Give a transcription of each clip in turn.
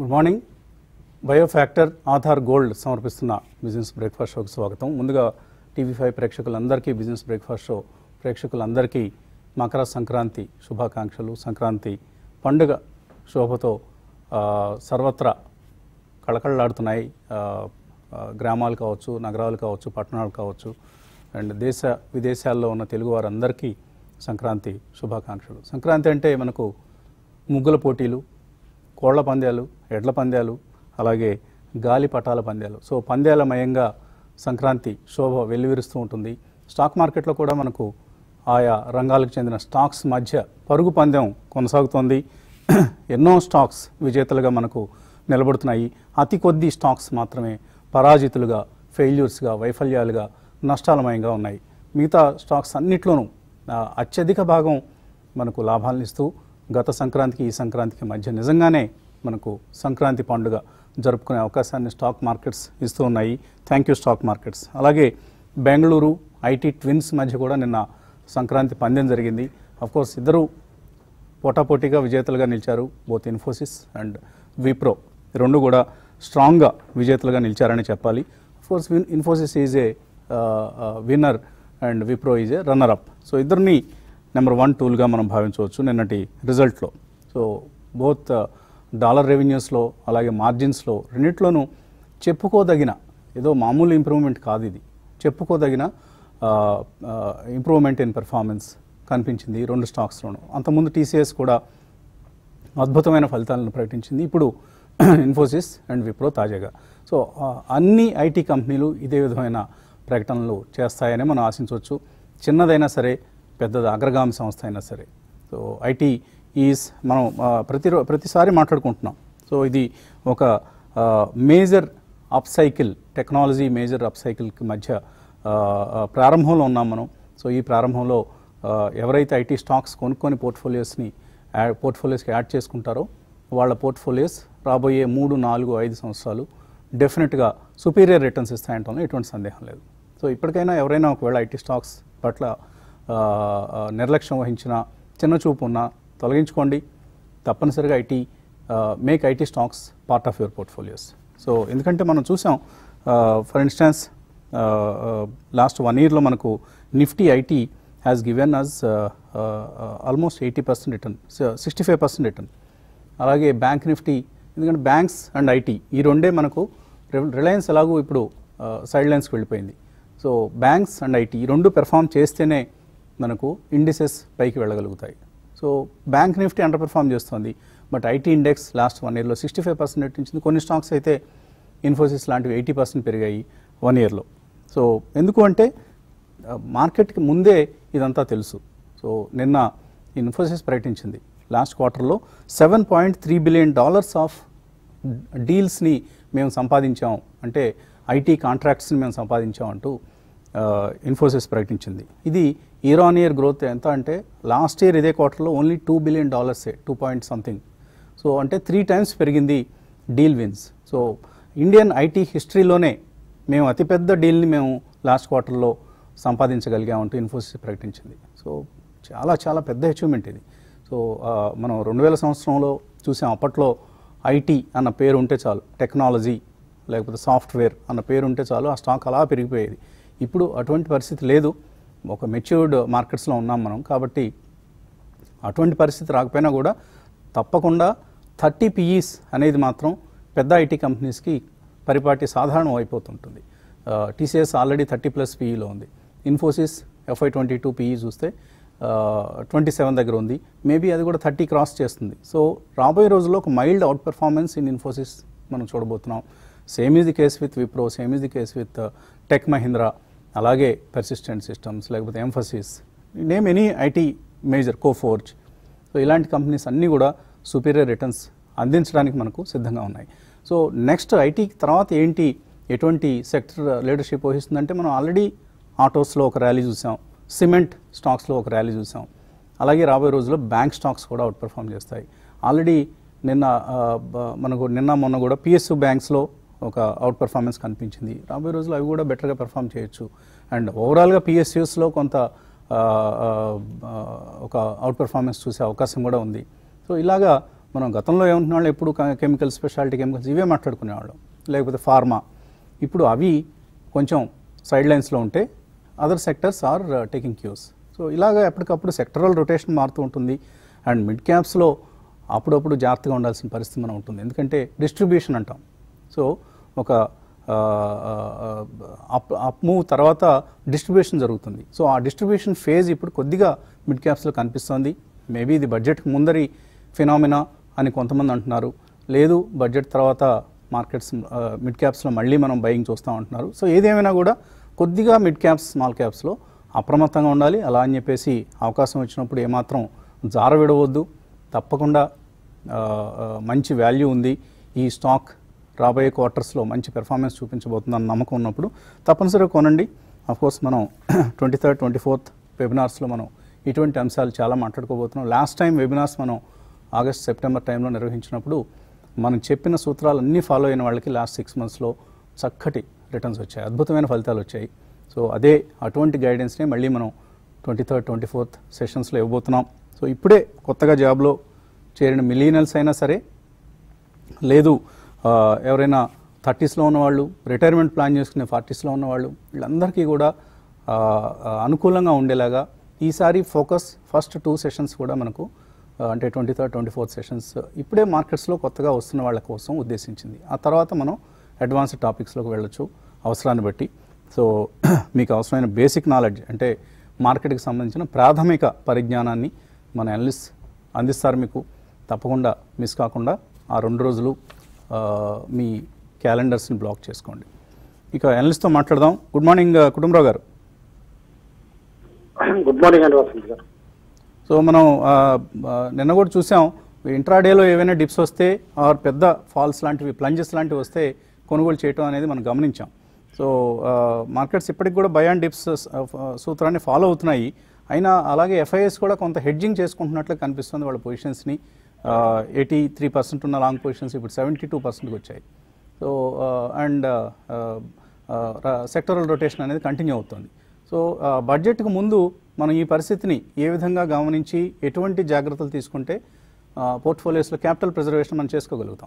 Good morning Biofactor Aadhaar gold సమర్పిస్తున్న business breakfast షోకి స్వాగతం ముందుగా టీవీ ఫైవ్ ప్రేక్షకులందరికీ బిజినెస్ బ్రేక్ఫాస్ట్ షో ప్రేక్షకులందరికీ మకర సంక్రాంతి శుభాకాంక్షలు సంక్రాంతి పండుగ శోభతో ఆ, సర్వత్రా కళకళలాడుతున్నాయి ఆ, ఆ, గ్రామాలు కావచ్చు నగరాలు కావచ్చు పట్టణాలు కావచ్చు అండ్ దేశ విదేశాల్లో ఉన్న తెలుగు వారందరికీ సంక్రాంతి శుభాకాంక్షలు సంక్రాంతి అంటే మనకు ముగ్గుల పోటీలు కోళ్ల పందాలు ఎడ్ల పందాలు అలాగే గాలి పటాల పందాలు సో పందాలమయంగా సంక్రాంతి శోభ వెల్లివిరుస్తూ ఉంటుంది స్టాక్ మార్కెట్లో కూడా మనకు ఆయా రంగాలకు చెందిన స్టాక్స్ మధ్య పరుగు పందెం కొనసాగుతోంది ఎన్నో స్టాక్స్ విజేతలుగా మనకు నిలబడుతున్నాయి అతి కొద్ది స్టాక్స్ మాత్రమే పరాజితులుగా ఫెయిల్యూర్స్గా వైఫల్యాలుగా నష్టాలమయంగా ఉన్నాయి మిగతా స్టాక్స్ అన్నిట్లోనూ ఆ, అత్యధిక భాగం మనకు లాభాలను ఇస్తూ గత సంక్రాంతికి ఈ సంక్రాంతికి మధ్య నిజంగానే మనకు సంక్రాంతి పండుగ జరుపుకునే అవకాశాన్ని స్టాక్ మార్కెట్స్ ఇస్తూ ఉన్నాయి థ్యాంక్ యూ స్టాక్ మార్కెట్స్ అలాగే బెంగళూరు ఐటీ ట్విన్స్ మధ్య కూడా నిన్న సంక్రాంతి పందెం జరిగింది కోర్స్ ఇద్దరు పోటాపోటీగా విజేతలుగా నిలిచారు బోత్ ఇన్ఫోసిస్ అండ్ విప్రో ఈ రెండు కూడా స్ట్రాంగ్గా విజేతలుగా నిలిచారని చెప్పాలి course win Infosys is a winner and Wipro is a runner up so ఇద్దరిని నెంబర్ వన్ టూల్గా మనం భావించవచ్చు నిన్నటి రిజల్ట్లో సో బోత్ డాలర్ రెవెన్యూస్లో అలాగే మార్జిన్స్లో రెండిట్లోనూ చెప్పుకోదగిన ఏదో మామూలు ఇంప్రూవ్మెంట్ కాదు ఇది చెప్పుకోదగిన ఇంప్రూవ్మెంట్ ఇన్ పెర్ఫార్మెన్స్ కనిపించింది ఈ రెండు స్టాక్స్లోనూ అంతకుముందు టీసీఎస్ కూడా అద్భుతమైన ఫలితాలను ప్రకటించింది ఇప్పుడు ఇన్ఫోసిస్ అండ్ విప్రో తాజాగా సో ఆ, అన్ని ఐటీ కంపెనీలు ఇదే విధమైన ప్రకటనలు చేస్తాయని మనం ఆశించవచ్చు చిన్నదైనా సరే పెద్దది అగ్రగామి సంస్థ అయినా సరే సో ఐటీ ఈజ్ మనం ఆ, ప్రతి ప్రతిసారి మాట్లాడుకుంటున్నాం సో ఇది ఒక major up cycle technology major up సైకిల్కి మధ్య ఆ, ఆ, ప్రారంభంలో ఉన్నాం మనం సో ఈ ప్రారంభంలో ఆ, ఎవరైతే ఐటీ స్టాక్స్ కొనుక్కొని పోర్ట్ఫోలియోస్ని యాడ్ పోర్ట్ఫోలియోస్కి యాడ్ చేసుకుంటారో వాళ్ళ పోర్ట్ఫోలియోస్ రాబోయే మూడు నాలుగు ఐదు సంవత్సరాలు డెఫినెట్గా సుపీరియర్ రిటర్న్స్ ఇస్తాయంటంలో ఎటువంటి సందేహం లేదు సో ఇప్పటికైనా ఎవరైనా ఒకవేళ ఐటీ స్టాక్స్ పట్ల ఆ, ఆ, నిర్లక్ష్యం వహించిన చిన్న చూపు ఉన్నా తొలగించుకోండి తప్పనిసరిగా IT make IT stocks part of your portfolios so ఎందుకంటే మనం చూసాం ఫర్ ఇన్స్టెన్స్ లాస్ట్ వన్ ఇయర్లో మనకు Nifty IT has given us almost eighty percent return sixty five percent return అలాగే బ్యాంక్ నిఫ్టీ ఎందుకంటే బ్యాంక్స్ అండ్ ఐటీ ఈ రెండే మనకు రిలయన్స్ ఎలాగో ఇప్పుడు సైడ్ లైన్స్కి వెళ్ళిపోయింది సో బ్యాంక్స్ అండ్ ఐటీ ఈ రెండు పెర్ఫామ్ చేస్తేనే మనకు ఇండిసెస్ పైకి వెళ్ళగలుగుతాయి so bank Nifty underperform చేస్తుంది but IT index last one ఇయర్లో సిక్స్టీ ఫైవ్ పర్సెంట్ నటించింది కొన్ని స్టాక్స్ అయితే ఇన్ఫోసిస్ లాంటివి ఎయిటీ పర్సెంట్ పెరిగాయి వన్ ఇయర్లో సో ఎందుకు అంటే ఆ, మార్కెట్కి ముందే ఇదంతా తెలుసు సో నిన్న ఇన్ఫోసిస్ ప్రకటించింది లాస్ట్ క్వార్టర్లో seven point three billion dollars of డీల్స్ని మేము సంపాదించాం అంటే ఐటీ కాంట్రాక్ట్స్ని మేము సంపాదించాం అంటూ ఆ, ఇన్ఫోసిస్ ప్రకటించింది ఇది ఇయర్ ఆన్ ఇయర్ గ్రోత్ ఎంత అంటే లాస్ట్ ఇయర్ ఇదే క్వార్టర్లో ఓన్లీ టూ బిలియన్ డాలర్సే టూ పాయింట్ సంథింగ్ సో అంటే త్రీ టైమ్స్ పెరిగింది deal wins so Indian IT హిస్టరీలోనే మేము అతిపెద్ద డీల్ని మేము లాస్ట్ క్వార్టర్లో సంపాదించగలిగామంటూ ఇన్ఫోసిస్ ప్రకటించింది సో చాలా చాలా పెద్ద అచీవ్మెంట్ ఇది సో ఆ, మనం రెండు వేల సంవత్సరంలో చూసాం అప్పట్లో ఐటీ అన్న పేరు ఉంటే చాలు టెక్నాలజీ లేకపోతే సాఫ్ట్వేర్ అన్న పేరు ఉంటే చాలు ఆ స్టాక్ అలా పెరిగిపోయేది ఇప్పుడు అటువంటి పరిస్థితి లేదు ఒక మెచ్యూర్డ్ మార్కెట్స్లో ఉన్నాం మనం కాబట్టి అటువంటి పరిస్థితి రాకపోయినా కూడా తప్పకుండా థర్టీ పీఈస్ అనేది మాత్రం పెద్ద ఐటీ కంపెనీస్కి పరిపాటి సాధారణం అయిపోతుంటుంది టీసీఎస్ ఆల్రెడీ థర్టీ ప్లస్ పీఈలో ఉంది Infosys FY twenty two PE చూస్తే ట్వంటీ సెవెన్ దగ్గర ఉంది మేబీ అది కూడా థర్టీ క్రాస్ చేస్తుంది సో రాబోయే రోజుల్లో ఒక mild outperformance in Infosys మనం చూడబోతున్నాం same is the case with Wipro same is the case with tech Mahindra అలాగే పెర్సిస్టెంట్ సిస్టమ్స్ లేకపోతే Mphasis name any IT major Coforge so ఇలాంటి కంపెనీస్ అన్నీ కూడా సుపీరియర్ రిటర్న్స్ అందించడానికి మనకు సిద్ధంగా ఉన్నాయి సో నెక్స్ట్ ఐటీ తర్వాత ఏంటి ఎటువంటి సెక్టర్ లీడర్షిప్ వహిస్తుందంటే మనం ఆల్రెడీ ఆటోస్లో ఒక ర్యాలీ చూసాం సిమెంట్ స్టాక్స్లో ఒక ర్యాలీ చూసాం అలాగే రాబోయే రోజుల్లో బ్యాంక్ స్టాక్స్ కూడా అవుట్ పెర్ఫామ్ చేస్తాయి ఆల్రెడీ నిన్న ఆ, బ- మనకు నిన్న మొన్న కూడా పిఎస్యు బ్యాంక్స్లో ఒక అవుట్ పెర్ఫార్మెన్స్ కనిపించింది రాబోయే రోజుల్లో అవి కూడా బెటర్గా పెర్ఫామ్ చేయొచ్చు అండ్ ఓవరాల్గా పిఎస్యూస్లో కొంత ఆ, ఆ, ఆ, ఒక అవుట్ పెర్ఫార్మెన్స్ చూసే అవకాశం కూడా ఉంది సో ఇలాగా మనం గతంలో ఏమంటున్న వాళ్ళు ఎప్పుడు కెమికల్ స్పెషాలిటీ కెమికల్స్ ఇవే మాట్లాడుకునేవాళ్ళం లేకపోతే ఫార్మా ఇప్పుడు అవి కొంచెం సైడ్ లైన్స్లో ఉంటే other sectors are taking cues so ఇలాగ ఎప్పటికప్పుడు సెక్టరల్ రొటేషన్ మారుతూ ఉంటుంది అండ్ మిడ్ క్యాప్స్లో అప్పుడప్పుడు జాగ్రత్తగా ఉండాల్సిన పరిస్థితి మనం ఉంటుంది ఎందుకంటే డిస్ట్రిబ్యూషన్ అంటాం సో ఒక అప్ అప్ మూవ్ తర్వాత డిస్ట్రిబ్యూషన్ జరుగుతుంది సో ఆ డిస్ట్రిబ్యూషన్ ఫేజ్ ఇప్పుడు కొద్దిగా మిడ్ క్యాప్స్లో కనిపిస్తుంది మేబీ ఇది బడ్జెట్కి ముందరి ఫినామినా అని కొంతమంది అంటున్నారు లేదు బడ్జెట్ తర్వాత మార్కెట్స్ మిడ్ క్యాప్స్లో మళ్ళీ మనం బయింగ్ చూస్తాం అంటున్నారు సో ఏదేమైనా కూడా కొద్దిగా మిడ్ క్యాప్స్ స్మాల్ క్యాప్స్లో అప్రమత్తంగా ఉండాలి అలా అని చెప్పేసి అవకాశం వచ్చినప్పుడు ఏమాత్రం జార విడవద్దు తప్పకుండా ఆ, ఆ, మంచి వాల్యూ ఉంది ఈ స్టాక్ రాబోయే క్వార్టర్స్లో మంచి పెర్ఫార్మెన్స్ చూపించబోతుందన్న నమ్మకం ఉన్నప్పుడు తప్పనిసరిగా కొనండి కోర్స్ మనం ట్వంటీ థర్డ్ ట్వంటీ ఫోర్త్ వెబినార్స్లో మనం ఇటువంటి అంశాలు చాలా మాట్లాడుకోబోతున్నాం లాస్ట్ టైం వెబినార్స్ మనం ఆగస్ట్ సెప్టెంబర్ టైంలో నిర్వహించినప్పుడు మనం చెప్పిన సూత్రాలు అన్నీ ఫాలో అయిన వాళ్ళకి లాస్ట్ సిక్స్ మంత్స్లో చక్కటి రిటర్న్స్ వచ్చాయి అద్భుతమైన ఫలితాలు వచ్చాయి సో అదే అటువంటి గైడెన్స్నే మళ్ళీ మనం ట్వంటీ థర్డ్ ట్వంటీ ఫోర్త్ సెషన్స్లో ఇవ్వబోతున్నాం సో ఇప్పుడే కొత్తగా జాబ్లో చేరిన మిలీనియల్స్ అయినా సరే లేదు ఆ, ఎవరైనా థర్టీస్లో ఉన్నవాళ్ళు రిటైర్మెంట్ ప్లాన్ చేసుకునే ఫార్టీస్లో ఉన్నవాళ్ళు వీళ్ళందరికీ కూడా ఆ, ఆ, అనుకూలంగా ఉండేలాగా ఈసారి ఫోకస్ ఫస్ట్ టూ సెషన్స్ కూడా మనకు ఆ, అంటే twenty third twenty fourth sessions ఇప్పుడే మార్కెట్స్లో కొత్తగా వస్తున్న వాళ్ళ కోసం ఉద్దేశించింది ఆ తర్వాత మనం అడ్వాన్స్డ్ టాపిక్స్లోకి వెళ్ళొచ్చు అవసరాన్ని బట్టి సో మీకు అవసరమైన బేసిక్ నాలెడ్జ్ అంటే మార్కెట్కి సంబంధించిన ప్రాథమిక పరిజ్ఞానాన్ని మన అనలిస్ట్ అందిస్తారు మీకు తప్పకుండా మిస్ కాకుండా ఆ రెండు రోజులు ఆ, మీ క్యాలెండర్స్ని బ్లాక్ చేసుకోండి ఇక అనలిస్ట్తో మాట్లాడదాం గుడ్ మార్నింగ్ ఆ, కుటుంబరావు గారు గుడ్ మార్నింగ్ అండి వసంత్ గారు సో మనం ఆ, ఆ, నిన్న కూడా చూసాం ఇంట్రాడేలో ఏవైనా డిప్స్ వస్తే ఆర్ పెద్ద ఫాల్స్ లాంటివి ప్లంజెస్ లాంటివి వస్తే కొనుగోలు చేయటం అనేది మనం గమనించాం సో మార్కెట్స్ ఇప్పటికి కూడా బయాన్ డిప్స్ సూత్రాన్ని ఫాలో అవుతున్నాయి అయినా అలాగే ఎఫ్ఐఎస్ కూడా కొంత హెడ్జింగ్ చేసుకుంటున్నట్లు కనిపిస్తుంది వాళ్ళ పొజిషన్స్ని ఎయిటీ త్రీ పర్సెంట్ ఉన్న లాంగ్ పొజిషన్స్ ఇప్పుడు సెవెంటీ టూ పర్సెంట్కి వచ్చాయి సో అండ్ సెక్టరల్ రొటేషన్ అనేది కంటిన్యూ అవుతుంది సో బడ్జెట్కు ముందు మనం ఈ పరిస్థితిని ఏ విధంగా గమనించి ఎటువంటి జాగ్రత్తలు తీసుకుంటే పోర్ట్ఫోలియోస్లో క్యాపిటల్ ప్రిజర్వేషన్ మనం చేసుకోగలుగుతాం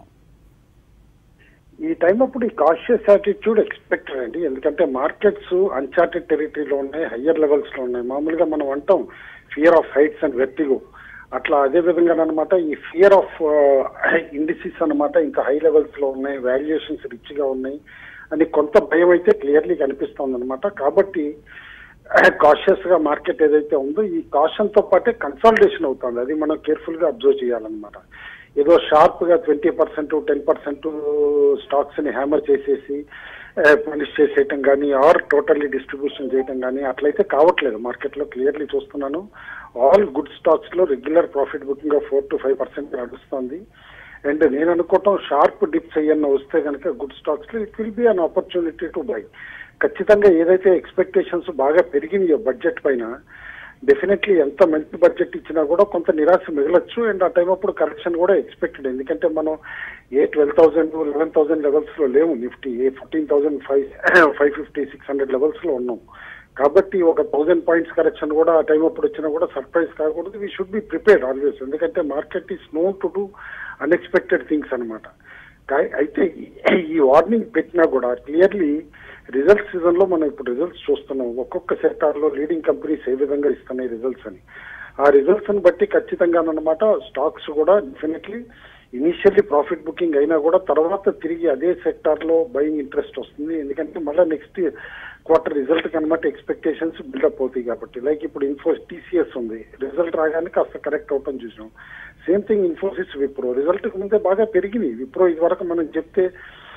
ఈ టైం అప్పుడు ఈ కాషియస్ యాటిట్యూడ్ ఎక్స్పెక్టెడ్ అండి ఎందుకంటే మార్కెట్స్ అన్చార్టెడ్ టెరిటరీలో ఉన్నాయి హయ్యర్ లెవెల్స్ లో ఉన్నాయి మామూలుగా మనం అంటాం fear of heights and vertigo అట్లా అదే విధంగా అనమాట ఈ ఫియర్ ఆఫ్ ఇండిసిస్ అన్నమాట ఇంకా హై లెవెల్స్ లో ఉన్నాయి వాల్యుయేషన్స్ రిచ్ గా ఉన్నాయి అని కొంత భయం అయితే క్లియర్లీ కనిపిస్తోంది అనమాట కాబట్టి కాషియస్ గా మార్కెట్ ఏదైతే ఉందో ఈ కాషన్ తో పాటే కన్సాలిడేషన్ అవుతుంది అది మనం కేర్ఫుల్ గా అబ్జర్వ్ చేయాలన్నమాట ఏదో షార్ప్ గా twenty percent ten percent stocks ని హ్యామర్ చేసేసి పనిష్ చేసేయటం కానీ ఆర్ టోటల్లీ డిస్ట్రిబ్యూషన్ చేయటం కానీ అట్లయితే కావట్లేదు మార్కెట్ లో క్లియర్లీ చూస్తున్నాను ఆల్ గుడ్ స్టాక్స్ లో regular profit booking four to five percent నడుస్తుంది అండ్ నేను అనుకోవటం షార్ప్ డిప్స్ అయ్యన్న వస్తే కనుక గుడ్ స్టాక్స్ లో it will be an opportunity to buy ఖచ్చితంగా ఏదైతే ఎక్స్పెక్టేషన్స్ బాగా పెరిగినాయో బడ్జెట్ పైన డెఫినెట్లీ ఎంత మంచి బడ్జెట్ ఇచ్చినా కూడా కొంత నిరాశ మిగలొచ్చు అండ్ ఆ టైం అప్పుడు కరెక్షన్ కూడా ఎక్స్పెక్టెడ్ ఎందుకంటే మనం a twelve thousand eleven thousand levels లో లేము Nifty a fifteen thousand five five fifty six hundred levels లో ఉన్నాం కాబట్టి ఒక థౌసండ్ పాయింట్స్ కరెక్షన్ కూడా ఆ టైం అప్పుడు వచ్చినా కూడా సర్ప్రైజ్ కాకూడదు we should be prepared always ఎందుకంటే market is known to do unexpected things అనమాట అయితే ఈ వార్నింగ్ పెట్టినా కూడా క్లియర్లీ రిజల్ట్ సీజన్ లో మనం ఇప్పుడు రిజల్ట్స్ చూస్తున్నాం ఒక్కొక్క సెక్టార్ లో లీడింగ్ కంపెనీస్ ఏ విధంగా ఇస్తున్నాయి రిజల్ట్స్ అని ఆ రిజల్ట్స్ ని బట్టి ఖచ్చితంగా అన్నమాట స్టాక్స్ కూడా డెఫినెట్లీ ఇనిషియల్లీ ప్రాఫిట్ బుకింగ్ అయినా కూడా తర్వాత తిరిగి అదే సెక్టార్ లో బయింగ్ ఇంట్రెస్ట్ వస్తుంది ఎందుకంటే మళ్ళీ నెక్స్ట్ క్వార్టర్ రిజల్ట్ కనమాట ఎక్స్పెక్టేషన్స్ బిల్డప్ అవుతాయి కాబట్టి లైక్ ఇప్పుడు ఇన్ఫో టీసీఎస్ ఉంది రిజల్ట్ రాగానే కాస్త కరెక్ట్ అవటం చూసాం same thing Infosys Wipro result ముందే బాగా పెరిగినాయి విప్రో ఇది వరకు మనం చెప్తే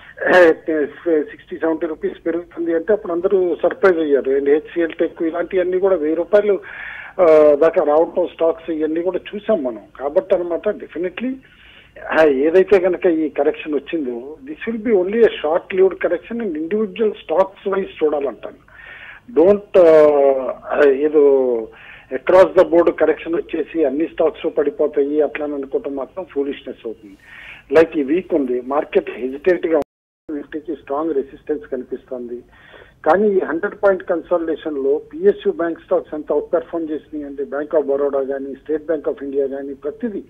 సిక్స్టీ సెవెంటీ రూపీస్ పెరుగుతుంది అంటే అప్పుడు అందరూ సర్ప్రైజ్ అయ్యారు అండ్ హెచ్సిఎల్ టెక్ ఇలాంటివన్నీ కూడా వెయ్యి రూపాయలు ఆ, దాకా రావటం స్టాక్స్ ఇవన్నీ కూడా చూసాం మనం కాబట్టి అనమాట డెఫినెట్లీ ఏదైతే కనుక ఈ కరెక్షన్ వచ్చిందో this will be only a short lived correction and individual stocks wise చూడాలంటాను డోంట్ ఏదో అక్రాస్ ద బోర్డు కరెక్షన్ వచ్చేసి అన్ని స్టాక్స్ పడిపోతాయి అట్లా అని అనుకోవటం మాత్రం ఫూలిష్నెస్ అవుతుంది లైక్ ఈ వీక్ ఉంది మార్కెట్ హెజిటేట్ గా నిఫ్టీకి స్ట్రాంగ్ రెసిస్టెన్స్ కనిపిస్తుంది కానీ ఈ హండ్రెడ్ పాయింట్ కన్సల్టేషన్ లో పిఎస్యూ బ్యాంక్ స్టాక్స్ ఎంత అవుట్ పెర్ఫార్మ్ చేసినాయి అంటే బ్యాంక్ ఆఫ్ బరోడా కానీ స్టేట్ బ్యాంక్ ఆఫ్ ఇండియా కానీ ప్రతిదీ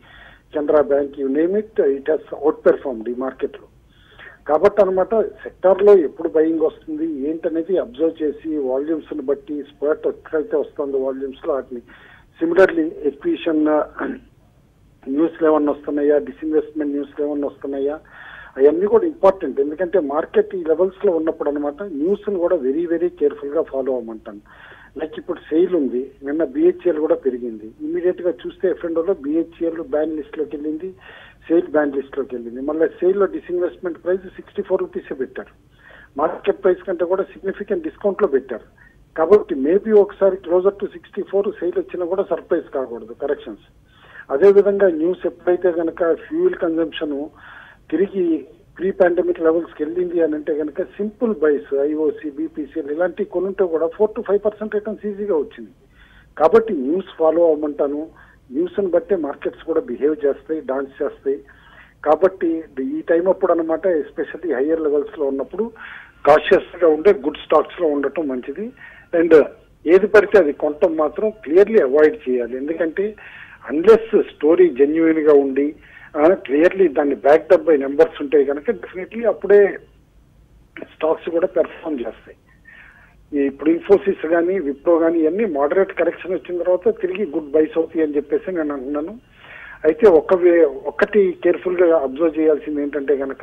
Canara bank you name it it has అవుట్ పెర్ఫార్మ్డ్ ఈ మార్కెట్ లో కాబట్టి అనమాట సెక్టార్ లో ఎప్పుడు బయింగ్ వస్తుంది ఏంటనేది అబ్జర్వ్ చేసి వాల్యూమ్స్ ని బట్టి స్పర్ట్ ఎక్కడైతే వస్తుందో వాల్యూమ్స్ లో వాటిని సిమిలర్లీ ఎక్విషన్ న్యూస్లు ఏమన్నా వస్తున్నాయా డిస్ఇన్వెస్ట్మెంట్ న్యూస్లు ఏమన్నా వస్తున్నాయా అవన్నీ కూడా ఇంపార్టెంట్ ఎందుకంటే మార్కెట్ ఈ లెవెల్స్ లో ఉన్నప్పుడు అనమాట న్యూస్ ని కూడా వెరీ వెరీ కేర్ఫుల్ గా ఫాలో అవ్వమంటాను లైక్ ఇప్పుడు సెయిల్ ఉంది నిన్న బిహెచ్ఎల్ కూడా పెరిగింది ఇమీడియట్ గా చూస్తే ఎఫ్ఎండోలో బిహెచ్ఎల్ బ్యాన్ లిస్ట్ లోకి వెళ్ళింది సేల్ బ్యాన్ లిస్ట్ లోకి వెళ్ళింది మళ్ళీ సేల్ లో డిస్ఇన్వెస్ట్మెంట్ ప్రైస్ సిక్స్టీ ఫోర్ రూపీసే పెట్టారు మార్కెట్ ప్రైస్ కంటే కూడా సిగ్నిఫికెంట్ డిస్కౌంట్ లో పెట్టారు కాబట్టి మేబీ ఒకసారి closer to sixty four sale వచ్చినా కూడా సర్ప్రైజ్ కాకూడదు కరెక్షన్స్ అదే విధంగా న్యూస్ ఎప్పుడైతే కనుక ఫ్యూయల్ కన్జంప్షన్ తిరిగి ప్రీ పాండమిక్ లెవెల్స్ కి వెళ్ళింది అని అంటే కనుక సింపుల్ బైస్ ఐఓసి బీపీసీఎల్ ఇలాంటివి కొనుంటే కూడా four to five percent returns ఈజీగా వచ్చింది కాబట్టి న్యూస్ ఫాలో అవ్వమంటాను న్యూస్ ని బట్టే మార్కెట్స్ కూడా బిహేవ్ చేస్తాయి డాన్స్ చేస్తాయి కాబట్టి ఈ టైం అప్పుడు అనమాట ఎస్పెషల్లీ హయ్యర్ లెవెల్స్ లో ఉన్నప్పుడు కాషియస్ గా ఉండే గుడ్ స్టాక్స్ లో ఉండటం మంచిది అండ్ ఏది పడితే అది కొనటం మాత్రం క్లియర్లీ అవాయిడ్ చేయాలి ఎందుకంటే అన్లెస్ స్టోరీ జెన్యున్ గా ఉండి క్లియర్లీ దాన్ని బ్యాక్డప్ బై నెంబర్స్ ఉంటాయి కనుక డెఫినెట్లీ అప్పుడే స్టాక్స్ కూడా పెర్ఫామ్ చేస్తాయి ఈ ఇప్పుడు ఇన్ఫోసిస్ కానీ విప్రో కానీ ఇవన్నీ మోడరేట్ కరెక్షన్ వచ్చిన తర్వాత తిరిగి గుడ్ బైస్ అవుతాయి అని చెప్పేసి నేను అంటున్నాను అయితే ఒక వే- ఒక్కటి కేర్ఫుల్ గా అబ్జర్వ్ చేయాల్సింది ఏంటంటే కనుక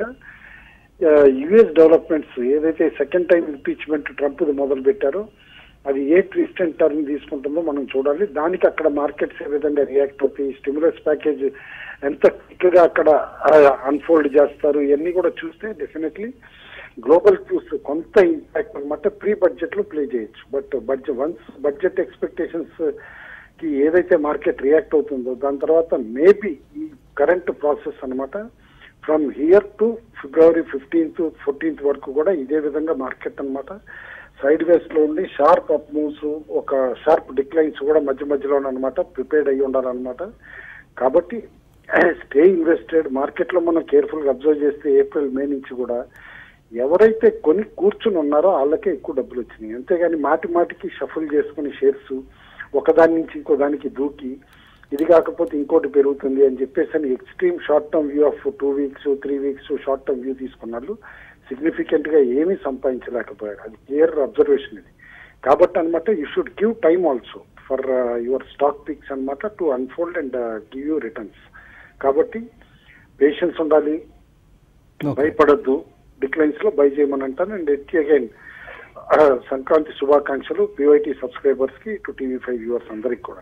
యుఎస్ డెవలప్మెంట్స్ ఏదైతే సెకండ్ టైం ఇంపీచ్మెంట్ ట్రంప్ మొదలు పెట్టారో అది ఏ ట్విస్ట్ అండ్ టర్న్ తీసుకుంటుందో మనం చూడాలి దానికి అక్కడ మార్కెట్స్ ఏ విధంగా రియాక్ట్ అవుతాయి స్టిమ్యులస్ ప్యాకేజ్ ఎంత క్విక్ గా అక్కడ అన్ఫోల్డ్ చేస్తారు ఇవన్నీ కూడా చూస్తే డెఫినెట్లీ గ్లోబల్ క్యూస్ కొంత ఇంపాక్ట్ అనమాట ప్రీ బడ్జెట్ లో ప్లే చేయొచ్చు but budget once budget expectations కి ఏదైతే మార్కెట్ రియాక్ట్ అవుతుందో దాని తర్వాత మేబీ ఈ కరెంట్ ప్రాసెస్ అన్నమాట from here to February fifteenth fourteenth వరకు కూడా ఇదే విధంగా మార్కెట్ అన్నమాట సైడ్ వేస్ లో ఉండి షార్ప్ అప్ మూవ్స్ ఒక షార్ప్ డిక్లైన్స్ కూడా మధ్య మధ్యలో అనమాట ప్రిపేర్డ్ అయ్యి ఉండాలన్నమాట కాబట్టి స్టే ఇన్వెస్టెడ్ మార్కెట్ లో మనం కేర్ఫుల్ గా అబ్జర్వ్ చేస్తే ఏప్రిల్ మే నుంచి కూడా ఎవరైతే కొని కూర్చుని ఉన్నారో వాళ్ళకే ఎక్కువ డబ్బులు వచ్చినాయి అంతేగాని మాటి మాటికి షఫుల్ చేసుకుని షేర్స్ ఒకదాని నుంచి ఇంకో దానికి దూకి ఇది కాకపోతే ఇంకోటి పెరుగుతుంది అని చెప్పేసి అని extreme short term view of two weeks three weeks short term view తీసుకున్నారు సిగ్నిఫికెంట్ గా ఏమీ సంపాదించలేకపోయారు అది క్లియర్ అబ్జర్వేషన్ ఇది కాబట్టి అనమాట you should give time also for your stock picks అన్నమాట to unfold and give you returns కాబట్టి పేషెన్స్ ఉండాలి ఓకే భయపడద్దు డిక్లైన్స్ లో బై చేయమని అంటాను అండ్ ఎట్ అగైన్ సంక్రాంతి శుభాకాంక్షలు పివైటీ సబ్స్క్రైబర్స్ కి టు టీవీ ఫైవ్ వ్యూవర్స్ అందరికి కూడా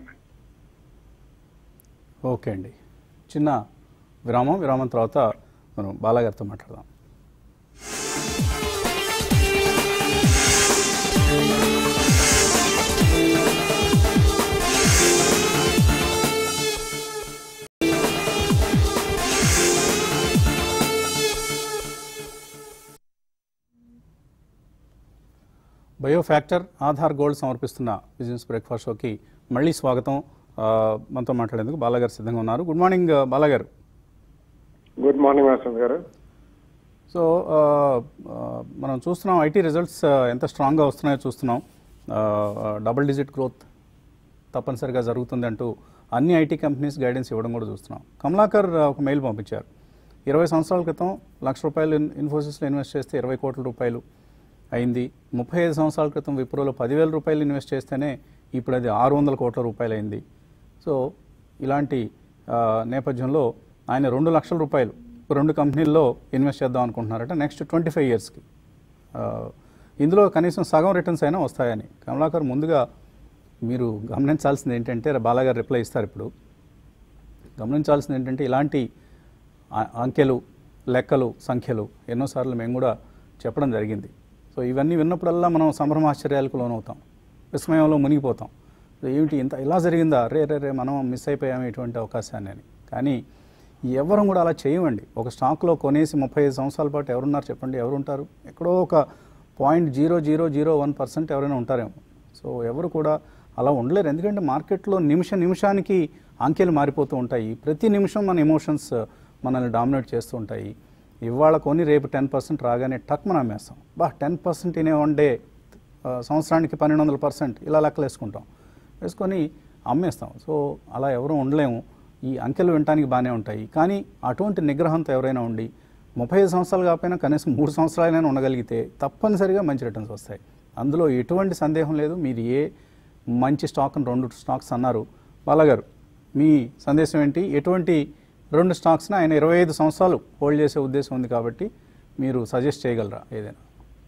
ఓకే అండి చిన్న విరామం విరామం తర్వాత మనం బాలాగారితో మాట్లాడదాం బయోఫ్యాక్టర్ ఆధార్ గోల్డ్ సమర్పిస్తున్న బిజినెస్ బ్రేక్ఫాస్ట్ షోకి మళ్ళీ స్వాగతం ఆ, మనతో మాట్లాడేందుకు బాలాగారు సిద్ధంగా ఉన్నారు గుడ్ మార్నింగ్ ఆ, బాలాగారు గుడ్ మార్నింగ్ వసంత్ గారు సో ఆ, ఆ, మనం చూస్తున్నాం ఐటీ రిజల్ట్స్ ఆ, ఎంత స్ట్రాంగ్గా వస్తున్నాయో చూస్తున్నాం ఆ, ఆ, డబుల్ డిజిట్ గ్రోత్ తప్పనిసరిగా జరుగుతుంది అంటూ అన్ని ఐటీ కంపెనీస్ గైడెన్స్ ఇవ్వడం కూడా చూస్తున్నాం కమలాకర్ ఆ, ఒక మెయిల్ పంపించారు ఇరవై సంవత్సరాల క్రితం లక్ష రూపాయలు ఇన్- ఇన్ఫోసిస్లో ఇన్వెస్ట్ చేస్తే ఇరవై కోట్ల రూపాయలు అయింది ముప్పై ఐదు సంవత్సరాల క్రితం విప్రోలో పదివేల రూపాయలు ఇన్వెస్ట్ చేస్తేనే ఇప్పుడు అది ఆరు వందల కోట్ల రూపాయలు అయింది సో ఇలాంటి ఆ, నేపథ్యంలో ఆయన రెండు లక్షల రూపాయలు రెండు కంపెనీల్లో ఇన్వెస్ట్ చేద్దాం అనుకుంటున్నారట నెక్స్ట్ ట్వంటీ ఫైవ్ ఇయర్స్కి ఇందులో కనీసం సగం రిటర్న్స్ అయినా వస్తాయని కమలాకర్ ముందుగా మీరు గమనించాల్సింది ఏంటంటే బాలాగారు రిప్లై ఇస్తారు ఇప్పుడు గమనించాల్సింది ఏంటంటే ఇలాంటి ఆ- అంకెలు లెక్కలు సంఖ్యలు ఎన్నోసార్లు మేము కూడా చెప్పడం జరిగింది సో ఇవన్నీ విన్నప్పుడల్లా మనం సంభ్రమాశ్చర్యాలకు లోనవుతాం విస్మయంలో మునిగిపోతాం సో ఏమిటి ఇంత ఇలా జరిగిందా రే రే రే మనం మిస్ అయిపోయాము ఇటువంటి అవకాశాన్ని అని కానీ ఎవరు కూడా అలా చేయమండి ఒక స్టాక్లో కొనేసి ముప్పై ఐదు సంవత్సరాల పాటు ఎవరున్నారు చెప్పండి ఎవరు ఉంటారు ఎక్కడో ఒక point zero zero zero one percent ఎవరైనా ఉంటారేమో సో ఎవరు కూడా అలా ఉండలేరు ఎందుకంటే మార్కెట్లో నిమిష నిమిషానికి అంకెలు మారిపోతూ ఉంటాయి ప్రతి నిమిషం మన ఎమోషన్స్ మనల్ని డామినేట్ చేస్తూ ఉంటాయి ఇవాళ కొని రేపు టెన్ పర్సెంట్ రాగానే టక్ మనం అమ్మేస్తాం బా ten percent in one day ఆ, సంవత్సరానికి పన్నెండు వందల పర్సెంట్ ఇలా లెక్కలు వేసుకుంటాం వేసుకొని అమ్మేస్తాం సో అలా ఎవరు ఉండలేము ఈ అంకెలు వినటానికి బాగానే ఉంటాయి కానీ అటువంటి నిగ్రహంతో ఎవరైనా ఉండి ముప్పై ఐదు సంవత్సరాలు కాకపోయినా కనీసం మూడు సంవత్సరాలైనా ఉండగలిగితే తప్పనిసరిగా మంచి రిటర్న్స్ వస్తాయి అందులో ఎటువంటి సందేహం లేదు మీరు ఏ మంచి స్టాక్ రెండు స్టాక్స్ అన్నారు బాలాగారు మీ సందేశం ఏంటి ఎటువంటి రెండు స్టాక్స్ని ఆయన ఇరవై ఐదు సంవత్సరాలు హోల్డ్ చేసే ఉద్దేశం ఉంది కాబట్టి మీరు సజెస్ట్ చేయగలరా ఏదైనా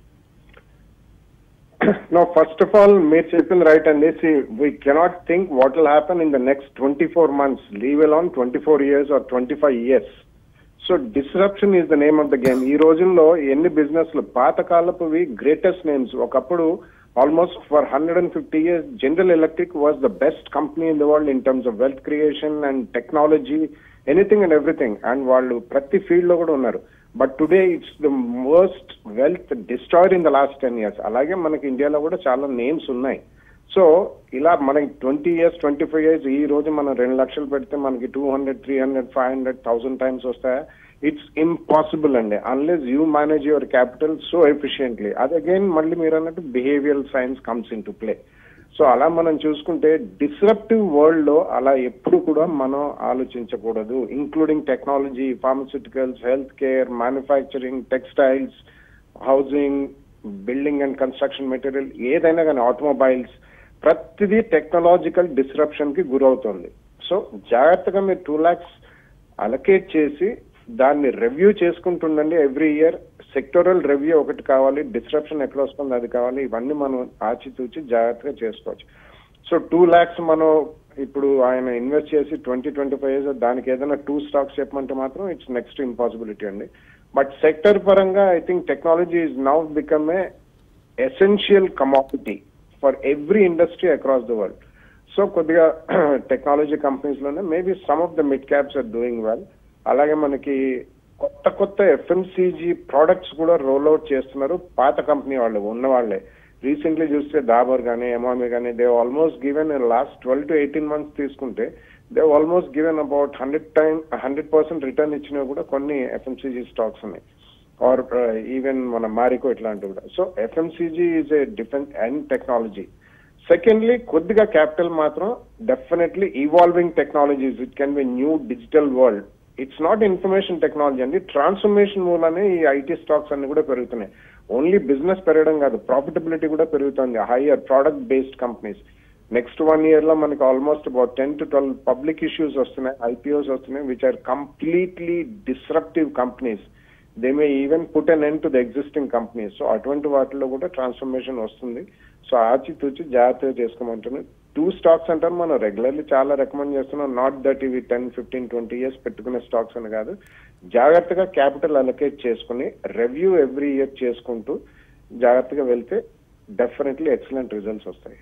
No, first of all, మీరు చెప్పింది రైట్ అండి see we cannot think what will happen in the next twenty four months leave on twenty four years or twenty five years so disruption is the name of the game ఈ రోజుల్లో ఎన్ని బిజినెస్లు పాతకాలపువి greatest names ఒకప్పుడు almost for hundred and fifty years General Electric was the best company in the world in terms of wealth creation and technology anything and everything and వాళ్ళు ప్రతి field లో కూడా ఉన్నారు but today it's the most wealth destroyed in the last ten years అలాగే మనకి ఇండియాలో కూడా చాలా నేమ్స్ ఉన్నాయి సో ఇలా మనకి twenty years twenty five years ఈ రోజు మనం రెండు లక్షలు పెడితే మనకి two hundred three hundred five hundred thousand times వస్తాయా ఇట్స్ ఇంపాసిబుల్ అండి unless you manage your capital so efficiently అది అగైన్ మళ్ళీ మీరు అన్నట్టు behavioural science comes in to play so అలా మనం చూసుకుంటే డిస్రప్టివ్ వరల్డ్ లో అలా ఎప్పుడు కూడా మనం ఆలోచించకూడదు including technology pharmaceuticals health care manufacturing textiles housing building and construction material ఏదైనా కానీ ఆటోమొబైల్స్ ప్రతిదీ టెక్నాలజికల్ డిస్రప్షన్ కి గురవుతుంది సో జాగ్రత్తగా మీరు టూ లాక్స్ అలకేట్ చేసి దాన్ని రివ్యూ చేసుకుంటుండండి ఎవ్రీ ఇయర్ సెక్టోరల్ రివ్యూ ఒకటి కావాలి డిస్రప్షన్ ఎట్లా వస్తుంది అది కావాలి ఇవన్నీ మనం ఆచితూచి జాగ్రత్తగా చేసుకోవచ్చు సో టూ ల్యాక్స్ మనం ఇప్పుడు ఆయన ఇన్వెస్ట్ చేసి ట్వంటీ ట్వంటీ ఫైవ్ ఇయర్స్ దానికి ఏదైనా టూ స్టాక్స్ చెప్పమంటే మాత్రం ఇట్స్ నెక్స్ట్ ఇంపాసిబిలిటీ అండి బట్ సెక్టర్ పరంగా I think technology is now become a essential commodity for every industry across the world so కొద్దిగా టెక్నాలజీ కంపెనీస్ లోనే maybe some of the mid caps are doing well అలాగే మనకి కొత్త కొత్త FMCG products కూడా roll out చేస్తున్నారు పాత company వాళ్ళు ఉన్న వాళ్ళే రీసెంట్లీ చూస్తే దాబర్ కానీ ఎమామి కానీ they almost given last twelve to eighteen months తీసుకుంటే they almost given about hundred time hundred percent return ఇచ్చినవి కూడా కొన్ని ఎఫ్ఎంసీజీ స్టాక్స్ ఉన్నాయి ఆర్ ఈవెన్ మన మారికో ఇట్లాంటివి కూడా so FMCG is a different and technology secondly కొద్దిగా క్యాపిటల్ మాత్రం definitely evolving technologies it can be new digital world it's not information technology అండి ట్రాన్స్ఫర్మేషన్ మూలనే ఈ ఐటీ స్టాక్స్ అన్ని కూడా పెరుగుతున్నాయి ఓన్లీ బిజినెస్ పెరగడం కాదు ప్రాఫిటబిలిటీ కూడా పెరుగుతుంది higher product based companies next one year లో మనకి almost about ten to twelve public issues వస్తున్నాయి ఐపీఓస్ వస్తున్నాయి which are completely disruptive companies they may even put an end to the existing companies so అటువంటి వాటిలో కూడా transformation వస్తుంది so ఆచితూచి జాగ్రత్తగా చేసుకోమంటున్నాను టూ స్టాక్స్ అంటారు మనం రెగ్యులర్లీ చాలా రికమెండ్ చేస్తున్నాం నాట్ దట్ ఇవి టెన్ ఫిఫ్టీన్ ట్వంటీ ఇయర్స్ పెట్టుకునే స్టాక్స్ అని కాదు జాగ్రత్తగా క్యాపిటల్ అలొకేట్ చేసుకుని రివ్యూ ఎవ్రీ ఇయర్ చేసుకుంటూ జాగ్రత్తగా వెళ్తే డెఫినెట్లీ ఎక్సలెంట్ రిజల్ట్స్ వస్తాయి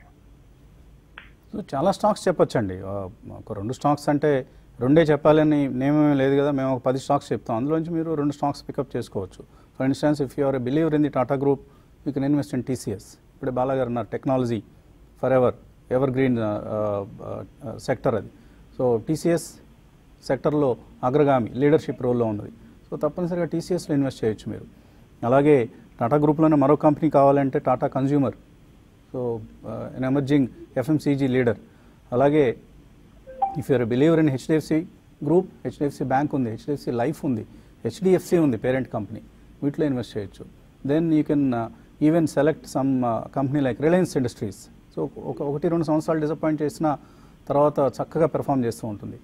సో చాలా స్టాక్స్ చెప్పొచ్చండి ఆ, ఒక రెండు స్టాక్స్ అంటే రెండే చెప్పాలని నియమం లేదు కదా మేము ఒక పది స్టాక్స్ చెప్తాం అందులోంచి మీరు రెండు స్టాక్స్ పికప్ చేసుకోవచ్చు for instance if you're believer in the Tata group you can invest in TCS ఇప్పుడే బాలాగారు అన్నారు technology forever evergreen sector అది సో టీసీఎస్ సెక్టర్లో అగ్రగామి లీడర్షిప్ రోల్లో ఉన్నది సో తప్పనిసరిగా టీసీఎస్లో ఇన్వెస్ట్ చేయొచ్చు మీరు అలాగే టాటా గ్రూప్లోనే మరో కంపెనీ కావాలంటే Tata Consumer so an emerging FMCG leader అలాగే if you're believer in HDFC group HDFC Bank ఉంది హెచ్డిఎఫ్సి లైఫ్ ఉంది హెచ్డిఎఫ్సి ఉంది పేరెంట్ కంపెనీ వీటిలో ఇన్వెస్ట్ చేయొచ్చు then you can even select some company like Reliance Industries so ఒక ఒకటి రెండు సంవత్సరాలు డిసప్పాయింట్ చేసిన తర్వాత చక్కగా పెర్ఫామ్ చేస్తూ ఉంటుంది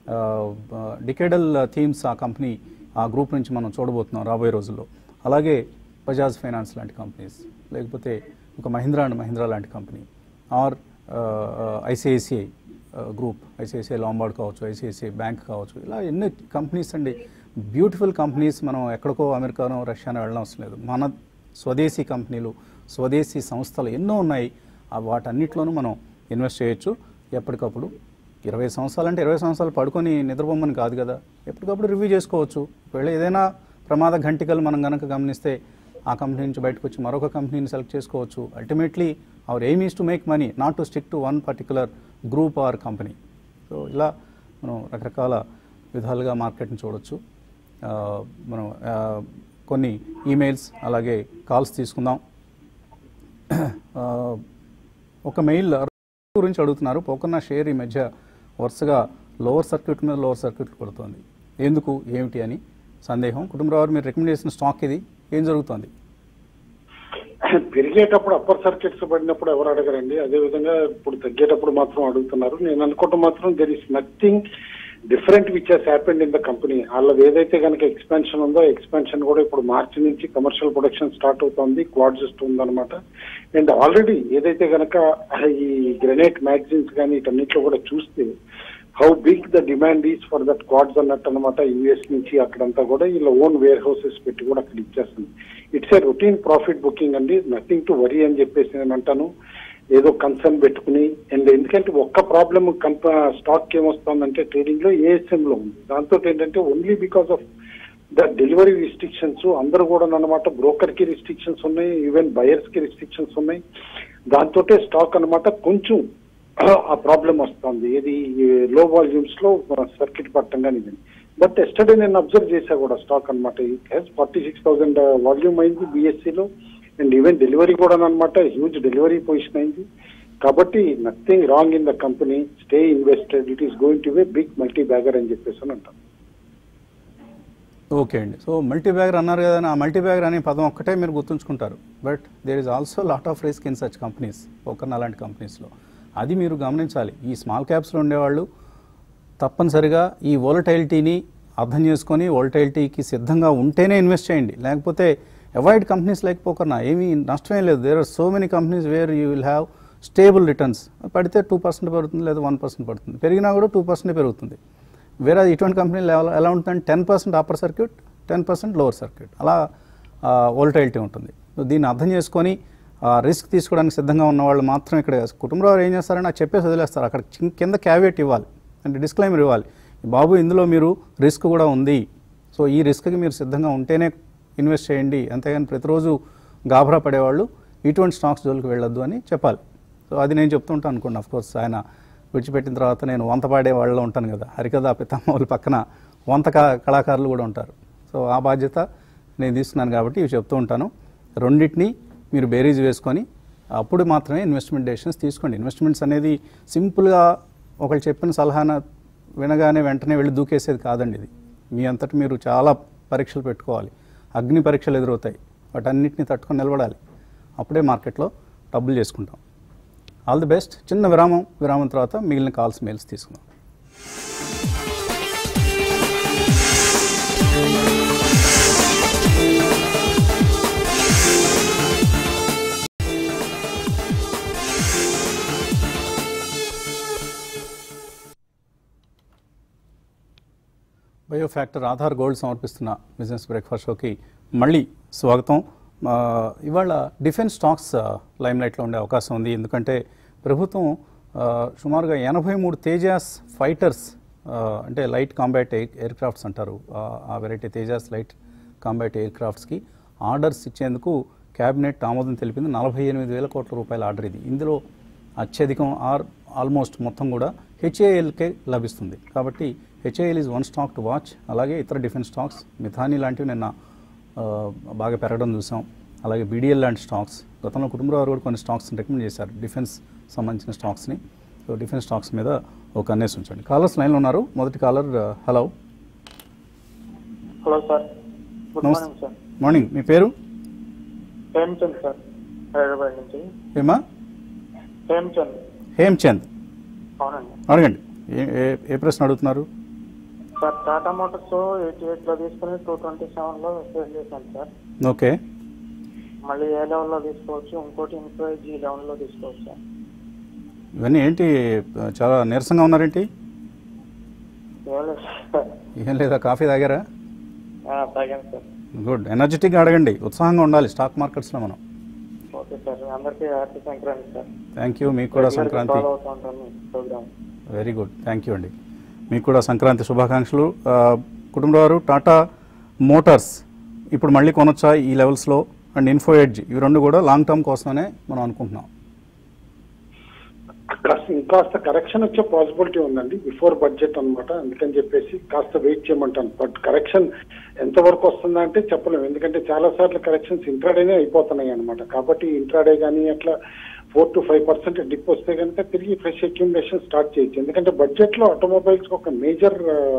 డికేడల్ థీమ్స్ ఆ కంపెనీ ఆ గ్రూప్ నుంచి మనం చూడబోతున్నాం రాబోయే రోజుల్లో అలాగే బజాజ్ ఫైనాన్స్ లాంటి కంపెనీస్ లేకపోతే ఒక మహీంద్రా అండ్ మహీంద్రా లాంటి company or ICICI group ICICI Lombard కావచ్చు ఐసిఐసిఐ బ్యాంక్ కావచ్చు ఇలా ఎన్నో కంపెనీస్ అండి బ్యూటిఫుల్ కంపెనీస్ మనం ఎక్కడికో అమెరికానో రష్యానో వెళ్ళడం అవసరం లేదు మన స్వదేశీ కంపెనీలు స్వదేశీ సంస్థలు ఎన్నో ఉన్నాయి ఆ వాటన్నిటిలోనూ మనం ఇన్వెస్ట్ చేయొచ్చు ఎప్పటికప్పుడు ఇరవై సంవత్సరాలు అంటే ఇరవై సంవత్సరాలు పడుకొని నిద్రపోమని కాదు కదా ఎప్పటికప్పుడు రివ్యూ చేసుకోవచ్చు ఒకవేళ ఏదైనా ప్రమాద ఘంటికలు మనం గనక గమనిస్తే ఆ కంపెనీ నుంచి బయటకు వచ్చి మరొక కంపెనీని సెలెక్ట్ చేసుకోవచ్చు ultimately our aim is to make money not to stick to one particular group or company so ఇలా మనం రకరకాల విధాలుగా మార్కెట్ని చూడొచ్చు ఆ, మనం ఆ, కొన్ని ఈమెయిల్స్ అలాగే కాల్స్ తీసుకుందాం ఆ, ఒక మెయిల్ గురించి అడుగుతున్నారు పోకన్న షేర్ ఈ మధ్య వరుసగా లోవర్ సర్క్యూట్ మీద లోవర్ సర్క్యూట్ కొడుతోంది ఎందుకు ఏమిటి అని సందేహం కుటుంబరావు మీరు రికమెండ్ చేసిన స్టాక్ ఇది ఏం జరుగుతోంది పెరిగేటప్పుడు అప్పర్ సర్కిట్స్ పడినప్పుడు ఎవరు అడగరండి అదే విధంగా ఇప్పుడు తగ్గేటప్పుడు మాత్రం అడుగుతున్నారు నేను అనుకోవటం మాత్రం there is nothing different which has happened in the company వాళ్ళది ఏదైతే కనుక ఎక్స్పాన్షన్ ఉందో ఎక్స్పాన్షన్ కూడా ఇప్పుడు మార్చి నుంచి కమర్షియల్ ప్రొడక్షన్ స్టార్ట్ అవుతుంది క్వాడ్ సిస్టమ్ ఉందన్నమాట అండ్ ఆల్రెడీ ఏదైతే కనుక ఈ గ్రెనైట్ మ్యాగజైన్స్ కానీ వీటన్నిటిలో కూడా చూస్తే how big the demand is for that quads అన్నట్టు అనమాట యుఎస్ నుంచి అక్కడంతా కూడా వీళ్ళ ఓన్ వేర్ హౌసెస్ పెట్టి కూడా అక్కడ ఇచ్చేస్తుంది it's a routine profit booking అండి నథింగ్ టు వరీ అని చెప్పేసి నేను అంటాను ఏదో కన్సర్న్ పెట్టుకుని అండ్ ఎందుకంటే ఒక్క ప్రాబ్లమ్ కంప స్టాక్ ఏమొస్తుందంటే ట్రేడింగ్ లో ఏఎస్ఎం లో ఉంది దాంతో ఏంటంటే only because of the delivery restrictions అందరూ కూడా అన్నమాట బ్రోకర్ కి రిస్ట్రిక్షన్స్ ఉన్నాయి ఈవెన్ బయర్స్ కి రిస్ట్రిక్షన్స్ ఉన్నాయి దాంతో స్టాక్ అన్నమాట కొంచెం ఆ ప్రాబ్లం వస్తుంది ఏది లో వాల్యూమ్స్ లో సర్కిట్ పట్టంగానే ఇది బట్ ఎస్టర్డే నేను అబ్జర్వ్ చేశా కూడా స్టాక్ అనమాట it has forty six thousand volume అయింది బీఎస్సీలో అండ్ ఈవెన్ డెలివరీ కూడా అనమాట హ్యూజ్ డెలివరీ పొజిషన్ అయింది కాబట్టి nothing wrong in the company stay invested it is going to be big multibagger అని చెప్పేసి అని అంటాం ఓకే అండి సో మల్టీ బ్యాగర్ అన్నారు కదా ఆ మల్టీ బ్యాగర్ అనే పదం ఒక్కటే మీరు గుర్తుంచుకుంటారు but there is also lot of risk in such companies ఒకరిని అలాంటి కంపెనీస్లో అది మీరు గమనించాలి ఈ స్మాల్ క్యాప్స్లో ఉండేవాళ్ళు తప్పనిసరిగా ఈ వోలటైలిటీని అర్థం చేసుకొని వోలటైలిటీకి సిద్ధంగా ఉంటేనే ఇన్వెస్ట్ చేయండి లేకపోతే అవాయిడ్ కంపెనీస్ లైక్ పోకర్నా ఏమీ నష్టమే లేదు there are so many companies where you will have stable returns పడితే టూ పర్సెంట్ పెరుగుతుంది లేదా వన్ పర్సెంట్ పడుతుంది పెరిగినా కూడా టూ పర్సెంట్ పెరుగుతుంది వేరే ఇటువంటి కంపెనీలు ఎలా ఎలా ఉంటుందంటే ten percent upper circuit ten percent lower circuit అలా వోల్టైలిటీ ఉంటుంది సో దీన్ని అర్థం చేసుకొని రిస్క్ తీసుకోవడానికి సిద్ధంగా ఉన్న వాళ్ళు మాత్రం ఇక్కడ కుటుంబంలో ఏం చేస్తారని నాకు చెప్పేసి వదిలేస్తారు అక్కడ కిం- కింద క్యావియట్ ఇవ్వాలి అంటే డిస్క్లైమర్ ఇవ్వాలి బాబు ఇందులో మీరు రిస్క్ కూడా ఉంది సో ఈ రిస్క్కి మీరు సిద్ధంగా ఉంటేనే ఇన్వెస్ట్ చేయండి అంతేగాని ప్రతిరోజు గాభరా పడేవాళ్ళు ఇటువంటి స్టాక్స్ జోలికి వెళ్ళొద్దు అని చెప్పాలి సో అది నేను చెప్తుంటాను అనుకోండి అఫ్ కోర్స్ ఆయన విడిచిపెట్టిన తర్వాత నేను వంత పాడే వాళ్ళలో ఉంటాను కదా హరికథ పితామహుల పక్కన వంత కా- కళాకారులు కూడా ఉంటారు సో ఆ బాధ్యత నేను తీసుకున్నాను కాబట్టి ఇవి చెప్తూ ఉంటాను రెండింటిని మీరు బేరీజ్ వేసుకొని అప్పుడు మాత్రమే ఇన్వెస్ట్మెంట్ డెసిషన్స్ తీసుకోండి ఇన్వెస్ట్మెంట్స్ అనేది సింపుల్గా ఒకళ్ళు చెప్పిన సలహాన వినగానే వెంటనే వెళ్ళి దూకేసేది కాదండి ఇది మీ అంతటి మీరు చాలా పరీక్షలు పెట్టుకోవాలి అగ్ని పరీక్షలు ఎదురవుతాయి వాటన్నిటిని తట్టుకొని నిలబడాలి అప్పుడే మార్కెట్లో డబ్బులు చేసుకుంటాం ఆల్ ది బెస్ట్ చిన్న విరామం విరామం తర్వాత మిగిలిన కాల్స్ మెయిల్స్ తీసుకుందాం బయో ఫ్యాక్టర్ ఆధార్ గోల్డ్ సమర్పిస్తున్న బిజినెస్ బ్రేక్ఫాస్ట్ షోకి మళ్ళీ స్వాగతం ఆ, ఇవాళ డిఫెన్స్ స్టాక్స్ లైమ్ లైట్లో ఉండే అవకాశం ఉంది ఎందుకంటే ప్రభుత్వం ఆ, సుమారుగా ఎనభై మూడు తేజాస్ ఫైటర్స్ ఆ, అంటే లైట్ కాంబాట్ ఎయిర్ క్రాఫ్ట్స్ అంటారు ఆ, ఆ variety Tejas light combat air క్రాఫ్ట్స్కి ఆర్డర్స్ ఇచ్చేందుకు క్యాబినెట్ ఆమోదం తెలిపింది నలభై ఎనిమిది వేల కోట్ల రూపాయల ఆర్డర్ ఇది ఇందులో అత్యధికం ఆర్ ఆల్మోస్ట్ మొత్తం కూడా హెచ్ఏఎల్కే లభిస్తుంది కాబట్టి HAL is one stock to watch అలాగే ఇతర డిఫెన్స్ స్టాక్స్ మిథానీ లాంటివి నిన్న ఆ, బాగా పెరగడం చూసాం అలాగే బీడీఎల్ లాంటి స్టాక్స్ గతంలో కుటుంబరావు కూడా కొన్ని స్టాక్స్ రికమెండ్ చేశారు డిఫెన్స్ సంబంధించిన స్టాక్స్ని సో డిఫెన్స్ స్టాక్స్ మీద ఒక కన్నేసి ఉంచండి కాలర్స్ లైన్లో ఉన్నారు మొదటి caller hello hello sir good నమస్తే మార్నింగ్ సార్ మార్నింగ్ మీ పేరు హేమ్చంద్ సార్ హైదరాబాద్ నుంచి ఏమా హేమ్చంద్ హేమ్చంద్ అవునండి అడగండి ఏ ఏ- ఏ ప్రశ్న అడుగుతున్నారు సార్ టాటా మోటార్స్ ఎయిటీ ఎయిట్లో తీసుకుని టూ ట్వంటీ సెవెన్లో సేల్ చేశాను సార్ ఓకే మళ్ళీ ఏ లెవెల్లో తీసుకోవచ్చు ఇంకోటి ఇంకో జీ లెవెల్లో తీసుకోవచ్చు సార్ ఇవన్నీ ఏంటి చాలా నీరసంగా ఉన్నారేంటి ఏం లేదు సార్ ఏం లేదా కాఫీ తాగారా ఆ, తాగాను సార్ గుడ్ ఎనర్జెటిక్గా అడగండి ఉత్సాహంగా ఉండాలి స్టాక్ మార్కెట్స్లో మనం ఓకే సార్ అందరికీ happy Sankranti sir thank you మీకు కూడా సంక్రాంతి ఫాలో అవుతూ ఉంటాను programme very good thank you అండి మీకు కూడా సంక్రాంతి శుభాకాంక్షలు ఆ, కుటుంబరావు టాటా మోటార్స్ ఇప్పుడు మళ్ళీ కొనొచ్చా ఈ లెవెల్స్లో అండ్ ఇన్ఫో ఎడ్జ్ ఇవి రెండు కూడా లాంగ్ టర్మ్ కోసమనే మనం అనుకుంటున్నాం కాస్త ఇంకాస్త కరెక్షన్ వచ్చే పాసిబిలిటీ ఉందండి బిఫోర్ బడ్జెట్ అన్నమాట అందుకని చెప్పేసి కాస్త వెయిట్ చేయమంటాను బట్ కరెక్షన్ ఎంతవరకు వస్తుందంటే చెప్పలేము ఎందుకంటే చాలా సార్లు కరెక్షన్స్ ఇంట్రాడేనే అయిపోతున్నాయి అనమాట కాబట్టి ఇంట్రాడే కానీ అట్లా four to five percent dip వస్తే కనుక తిరిగి ఫ్రెష్ అక్యుమిలేషన్ స్టార్ట్ చేయొచ్చు ఎందుకంటే బడ్జెట్ లో ఆటోమొబైల్స్ ఒక మేజర్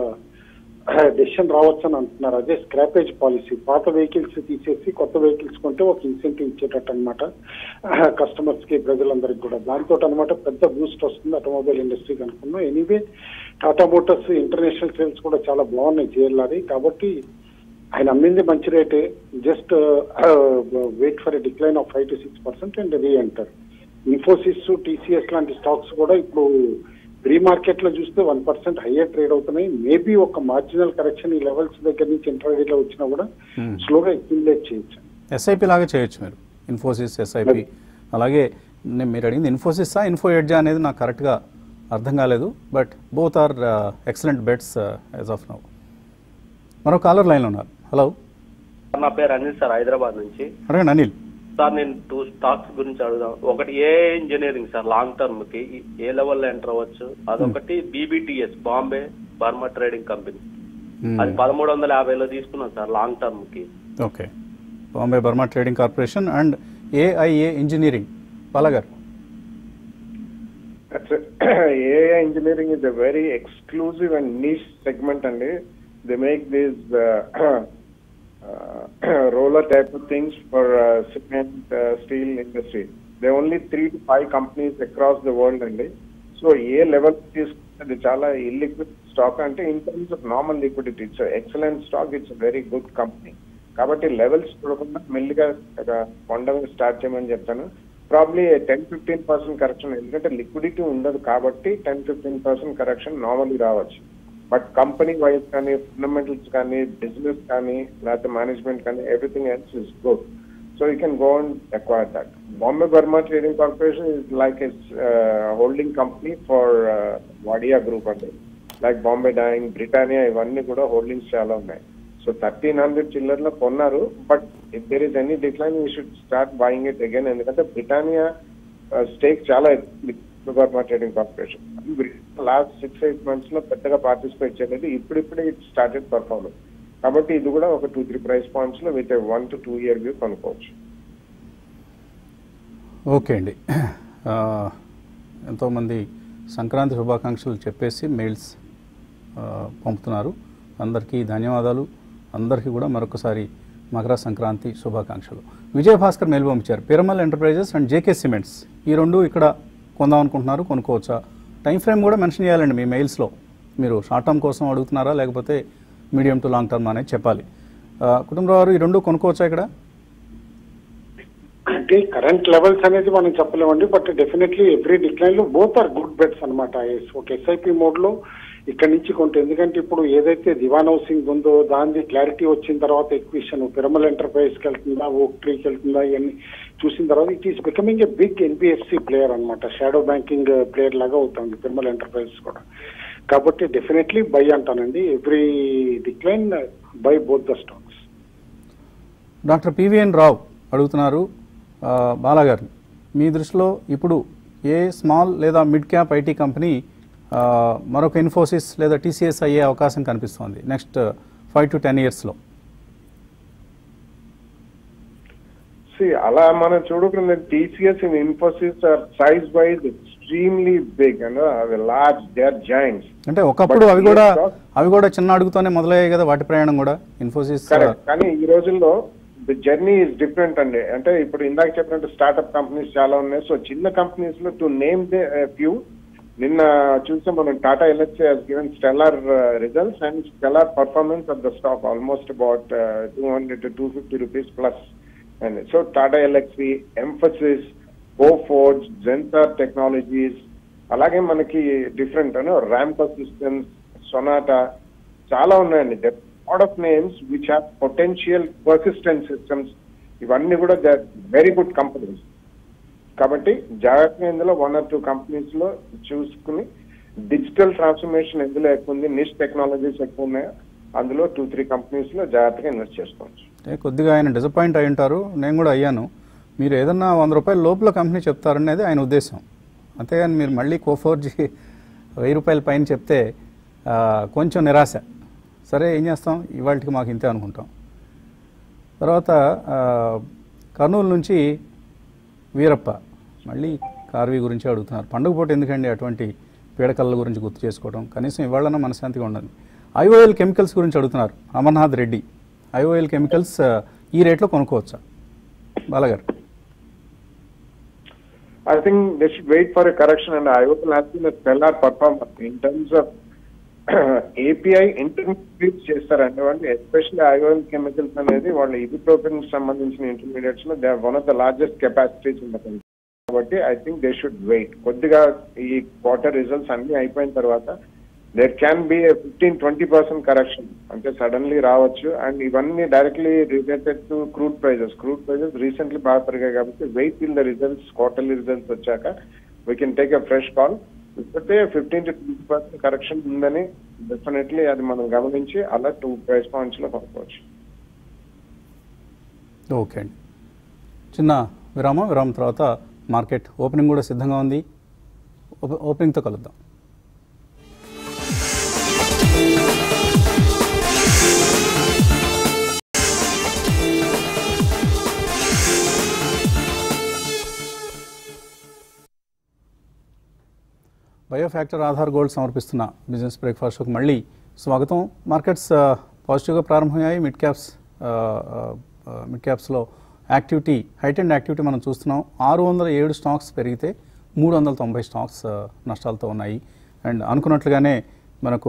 డెసిషన్ రావచ్చు అని అంటున్నారు అదే స్క్రాపేజ్ పాలసీ పాత వెహికల్స్ తీసేసి కొత్త వెహికల్స్ కొంటే ఒక ఇన్సెంటివ్ ఇచ్చేటట్టు అనమాట కస్టమర్స్ కి ప్రజలందరికీ కూడా దాంతో అనమాట పెద్ద బూస్ట్ వస్తుంది ఆటోమొబైల్ ఇండస్ట్రీకి అనుకున్నాం anyway Tata motors international sales కూడా చాలా బాగున్నాయి జిఎల్ఆర్ కాబట్టి ఆయన అమ్మింది మంచి రేటే just wait for decline of five to six percent and reenter Infosys TCS లాంటి స్టాక్స్ కూడా ఇప్పుడు ప్రీ మార్కెట్ లో చూస్తే వన్ పర్సెంట్ హయ్యర్ ట్రేడ్ అవుతున్నాయి మేబీ ఒక మార్జినల్ కరెక్షన్ ఈ లెవెల్స్ దగ్గర నుంచి ఇంటర్వ్యూలో వచ్చినా కూడా Hmm. స్లోగా అక్యుములేట్ చేయొచ్చు ఎస్ఐపి లాగా చేయొచ్చు మీరు ఇన్ఫోసిస్ ఎస్ఐపి అలాగే నేను మీరు అడిగింది ఇన్ఫోసిస్సా ఇన్ఫో ఎడ్జా అనేది నాకు కరెక్ట్గా అర్థం కాలేదు but both are excellent bets as of now మరో కాలర్ లైన్లో ఉన్నారు హలో నా పేరు అనిల్ సార్ హైదరాబాద్ నుంచి అడగండి అనిల్ సార్ నేను టూ స్టాక్స్ గురించి అడుగుదాం ఒకటి A engineering sir long term కి ఏ లెవెల్లో ఎంటర్ అవ్వచ్చు అదొకటి BBTS Bombay Burma trading company అది పదమూడు వందల యాభైలో తీసుకున్నాం సార్ లాంగ్ టర్మ్ కి okay Bombay Burma trading corporation and AIA engineering బాలాగారు That's a, AI engineering is a very exclusive and niche segment, and they, they make these uh, uh, roller type of things for uh, cement, uh, steel industry. There are only three to five companies across the world, and so ఏ level తీసుకుంటే చాలా illiquid stock అంటే in terms of normal liquidity it's excellent stock it's very good company కాబట్టి levels చూడకుండా మెల్లిగా కొండగా start చేయమని చెప్తాను probably ten fifteen percent correction ఎందుకంటే లిక్విడిటీ ఉండదు కాబట్టి ten fifteen percent correction normally రావచ్చు బట్ కంపెనీ వైజ్ కానీ ఫండమెంటల్స్ కానీ బిజినెస్ కానీ లేకపోతే మేనేజ్మెంట్ కానీ everything else is good so you can go and acquire that Bombay Burma trading corporation is like is holding company for Wadia group అండి like Bombay Dyeing Britannia ఇవన్నీ కూడా holdings చాలా ఉన్నాయి సో థర్టీన్ హండ్రెడ్ చిల్లర్లో కొన్నారు but if there is any decline you should start buying it again ఎందుకంటే Britannia stake చాలా Burma trading corporation last six eight months లో పెద్దగా పార్టిసిపేట్ చేయలేదు ఇప్పుడిప్పుడే ఇట్ స్టార్టెడ్ పర్ఫార్మెన్స్ కాబట్టి ఇది కూడా ఒక టూ త్రీ ప్రైస్ పాయింట్స్ లో with one to two year view కొనుక్కోవచ్చు ఓకే అండి ఆ, ఎంతోమంది సంక్రాంతి శుభాకాంక్షలు చెప్పేసి మెయిల్స్ ఆ, పంపుతున్నారు అందరికీ ధన్యవాదాలు అందరికీ కూడా మరొకసారి మకర సంక్రాంతి శుభాకాంక్షలు విజయ భాస్కర్ మెయిల్ పంపించారు Piramal Enterprises and JK cements ఈ రెండు ఇక్కడ కొందాం అనుకుంటున్నారు కొనుక్కోవచ్చా టైం ఫ్రేమ్ కూడా మెన్షన్ చేయాలండి మీ మెయిల్స్లో మీరు షార్ట్ టర్మ్ కోసం అడుగుతున్నారా లేకపోతే మీడియం టు లాంగ్ టర్మ్ అనేది చెప్పాలి ఆ, కుటుంబరావు గారు ఈ రెండు కొనుక్కోవచ్చా ఇక్కడ అంటే కరెంట్ లెవెల్స్ అనేది మనం చెప్పలేమండి బట్ డెఫినెట్లీ ఎవ్రీ డిక్లైన్ లో బోత్ ఆర్ గుడ్ బెట్స్ అనమాట ఒక ఎస్ఐపి మోడ్ లో ఇక్కడ నుంచి కొంటే ఎందుకంటే ఇప్పుడు ఏదైతే దివాన్ హౌసింగ్ ఉందో దాని క్లారిటీ వచ్చిన తర్వాత ఎక్విషన్ పిరమల్ ఎంటర్ప్రైజ్ కి వెళ్తుందా ఓక్ ట్రీకి వెళ్తుందా ఇవన్నీ చూసిన తర్వాత it is becoming a big NBFC player అనమాట షాడో బ్యాంకింగ్ ప్లేయర్ లాగా అవుతుంది పిరమల్ ఎంటర్ప్రైజెస్ కూడా కాబట్టి డెఫినెట్లీ బై అంటానండి every decline buy both the stocks doctor PVN Rao అడుగుతున్నారు ఆ, బాలాగారు మీ దృష్టిలో ఇప్పుడు ఏ స్మాల్ లేదా మిడ్ క్యాప్ ఐటీ కంపెనీ ఆ, మరొక ఇన్ఫోసిస్ లేదా టీసీఎస్ అయ్యే అవకాశం కనిపిస్తోంది నెక్స్ట్ ఫైవ్ టు టెన్ ఇయర్స్లో See, అలా మనం చూడకుండా TCS in Infosys are size wise extremely big and అవి లార్జ్ దే ఆర్ జాయింట్స్ అంటే ఒకప్పుడు But అవి కూడా TCS stock- అవి కూడా చిన్న అడుగుతోనే మొదలయ్యాయి కదా వాటి ప్రయాణం కూడా ఇన్ఫోసిస్ కరెక్ట్ కానీ ఈ రోజుల్లో ది జర్నీ ఇస్ డిఫరెంట్ అండి అంటే ఇప్పుడు ఇందాక చెప్పినట్టు స్టార్ట్అప్ కంపెనీస్ చాలా ఉన్నాయి సో చిన్న కంపెనీస్ లో టు నేమ్ దే ఫ్యూ నిన్న చూస్తే మనం Tata Elxsi has given stellar results and stellar performance of the stock almost about two hundred to two fifty rupees plus and so Tata Elxsi Mphasis బోఫోర్డ్స్ Zensar technologies అలాగే మనకి different అను Ramco systems Sonata చాలా ఉన్నాయండి lot of names which have potential persistent systems ఇవన్నీ కూడా they very good companies కాబట్టి జాగ్రత్తగా ఇందులో వన్ ఆర్ టూ కంపెనీస్ లో చూసుకుని డిజిటల్ ట్రాన్స్ఫర్మేషన్ ఎందులో ఎక్కువ ఉంది నిష్ టెక్నాలజీస్ ఎక్కువ ఉన్నాయో అందులో టూ త్రీ కంపెనీస్ లో జాగ్రత్తగా ఇన్వెస్ట్ చేసుకోవచ్చు అంటే కొద్దిగా ఆయన డిసప్పాయింట్ అయి ఉంటారు నేను కూడా అయ్యాను మీరు ఏదన్నా వంద రూపాయల లోపల కంపెనీ చెప్తారనేది ఆయన ఉద్దేశం అంతేగాని మీరు మళ్ళీ కోఫోర్జీ వెయ్యి రూపాయల పైన చెప్తే ఆ, కొంచెం నిరాశ సరే ఏం చేస్తాం ఇవాళకి మాకు ఇంతే అనుకుంటాం తర్వాత ఆ, కర్నూలు నుంచి వీరప్ప మళ్ళీ కార్వి గురించి అడుగుతున్నారు పండుగ పూట ఎందుకండి అటువంటి పీడకల గురించి గుర్తు చేసుకోవడం కనీసం ఇవాళన్నా మనశ్శాంతిగా ఉండాలి ఐఓఎల్ కెమికల్స్ గురించి అడుగుతున్నారు అమర్నాథ్ రెడ్డి ఐఓఎల్ కెమికల్స్ ఆ, ఈ రేట్లో కొనుక్కోవచ్చా బాలగారు I think they should wait for a correction and IOL has been a stellar performer in terms of API intermediates చేస్తారండి వాళ్ళు ఎస్పెషల్లీ ఐఓఎల్ కెమికల్స్ అనేది వాళ్ళు ఇబిప్రోఫిన్ సంబంధించిన ఇంటర్మీడియట్స్ లో they are one of the largest capacities in the country కాబట్టి I think they should wait కొద్దిగా ఈ quarter results అన్ని అయిపోయిన తర్వాత there can be fifteen twenty percent correction అంటే సడన్లీ రావచ్చు అండ్ ఇవన్నీ directly related to crude prices crude prices recently బాగా పెరిగాయి కాబట్టి wait in the results quarterly results వచ్చాక we can take a fresh call ఇప్పటికే fifteen to twenty percent correction ఉందని definitely అది మనం గమనించి అలా టూ ప్రైస్ పాయింట్స్ లో కొనుక్కోవచ్చు ఓకే అండి చిన్న విరామం విరామం తర్వాత మార్కెట్ ఓపెనింగ్ కూడా సిద్ధంగా ఉంది ఓపె- ఓపెనింగ్తో కలుద్దాం బయోఫ్యాక్టర్ ఆధార్ గోల్డ్ సమర్పిస్తున్న బిజినెస్ బ్రేక్ఫాస్ట్ షోకి మళ్ళీ స్వాగతం మార్కెట్స్ ఆ, పాజిటివ్గా ప్రారంభమయ్యాయి మిడ్ క్యాప్స్ ఆ, ఆ, ఆ, మిడ్ క్యాప్స్లో యాక్టివిటీ హైట్ అండ్ యాక్టివిటీ మనం చూస్తున్నాం ఆరు వందల ఏడు స్టాక్స్ పెరిగితే మూడు వందల తొంభై స్టాక్స్ ఆ, నష్టాలతో ఉన్నాయి అండ్ అనుకున్నట్లుగానే మనకు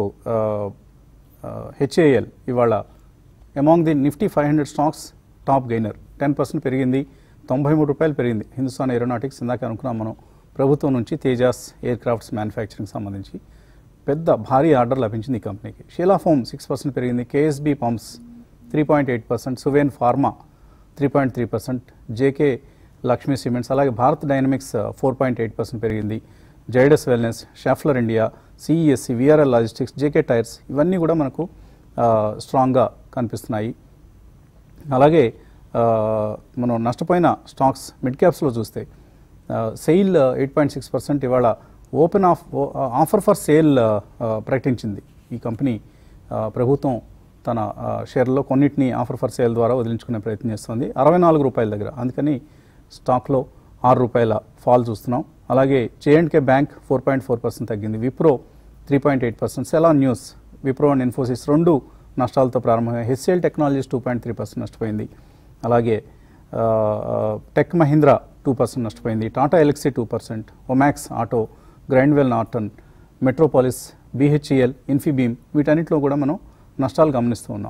హెచ్ఏఎల్ ఇవాళ among the Nifty five hundred stocks top gainer ten percent పెరిగింది తొంభై మూడు రూపాయలు పెరిగింది హిందుస్థాన్ ఏరోనాటిక్స్ ఇందాక అనుకున్నాం మనం ప్రభుత్వం నుంచి తేజాస్ ఎయిర్ క్రాఫ్ట్స్ మ్యానుఫ్యాక్చరింగ్ సంబంధించి పెద్ద భారీ ఆర్డర్ లభించింది ఈ కంపెనీకి షీలా ఫోమ్ సిక్స్ పర్సెంట్ పెరిగింది KSB pumps three point eight percent Suven pharma three point three percent JK Lakshmi cements అలాగే Bharat dynamics four point eight percent పెరిగింది Zydus wellness Schaeffler India CESC VRL logistics JK tyres ఇవన్నీ కూడా మనకు ఆ, స్ట్రాంగ్గా కనిపిస్తున్నాయి అలాగే ఆ, మనం నష్టపోయిన స్టాక్స్ మిడ్ క్యాప్స్లో చూస్తే SAIL eight point six percent ఇవాళ open of offer for sale ప్రకటించింది ఈ కంపెనీ ఆ, ప్రభుత్వం తన ఆ, షేర్లలో కొన్నిటిని ఆఫర్ ఫర్ సేల్ ద్వారా వదిలించుకునే ప్రయత్నం చేస్తుంది అరవై నాలుగు రూపాయల దగ్గర అందుకని స్టాక్లో ఆరు రూపాయల ఫాల్ చూస్తున్నాం అలాగే J and K bank four point four percent తగ్గింది Wipro three point eight percent సెలా న్యూస్ విప్రో అండ్ ఇన్ఫోసిస్ రెండు నష్టాలతో ప్రారంభమయ్యాయి HCL technologies two point three percent నష్టపోయింది అలాగే ఆ, ఆ, టెక్ మహీంద్రా టూ పర్సెంట్ నష్టపోయింది Tata Elxsi two percent Omax auto Grindwell Norton Metropolis BHEL Infibeam వీటన్నిటిలో కూడా మనం నష్టాలు గమనిస్తూ ఉన్నాం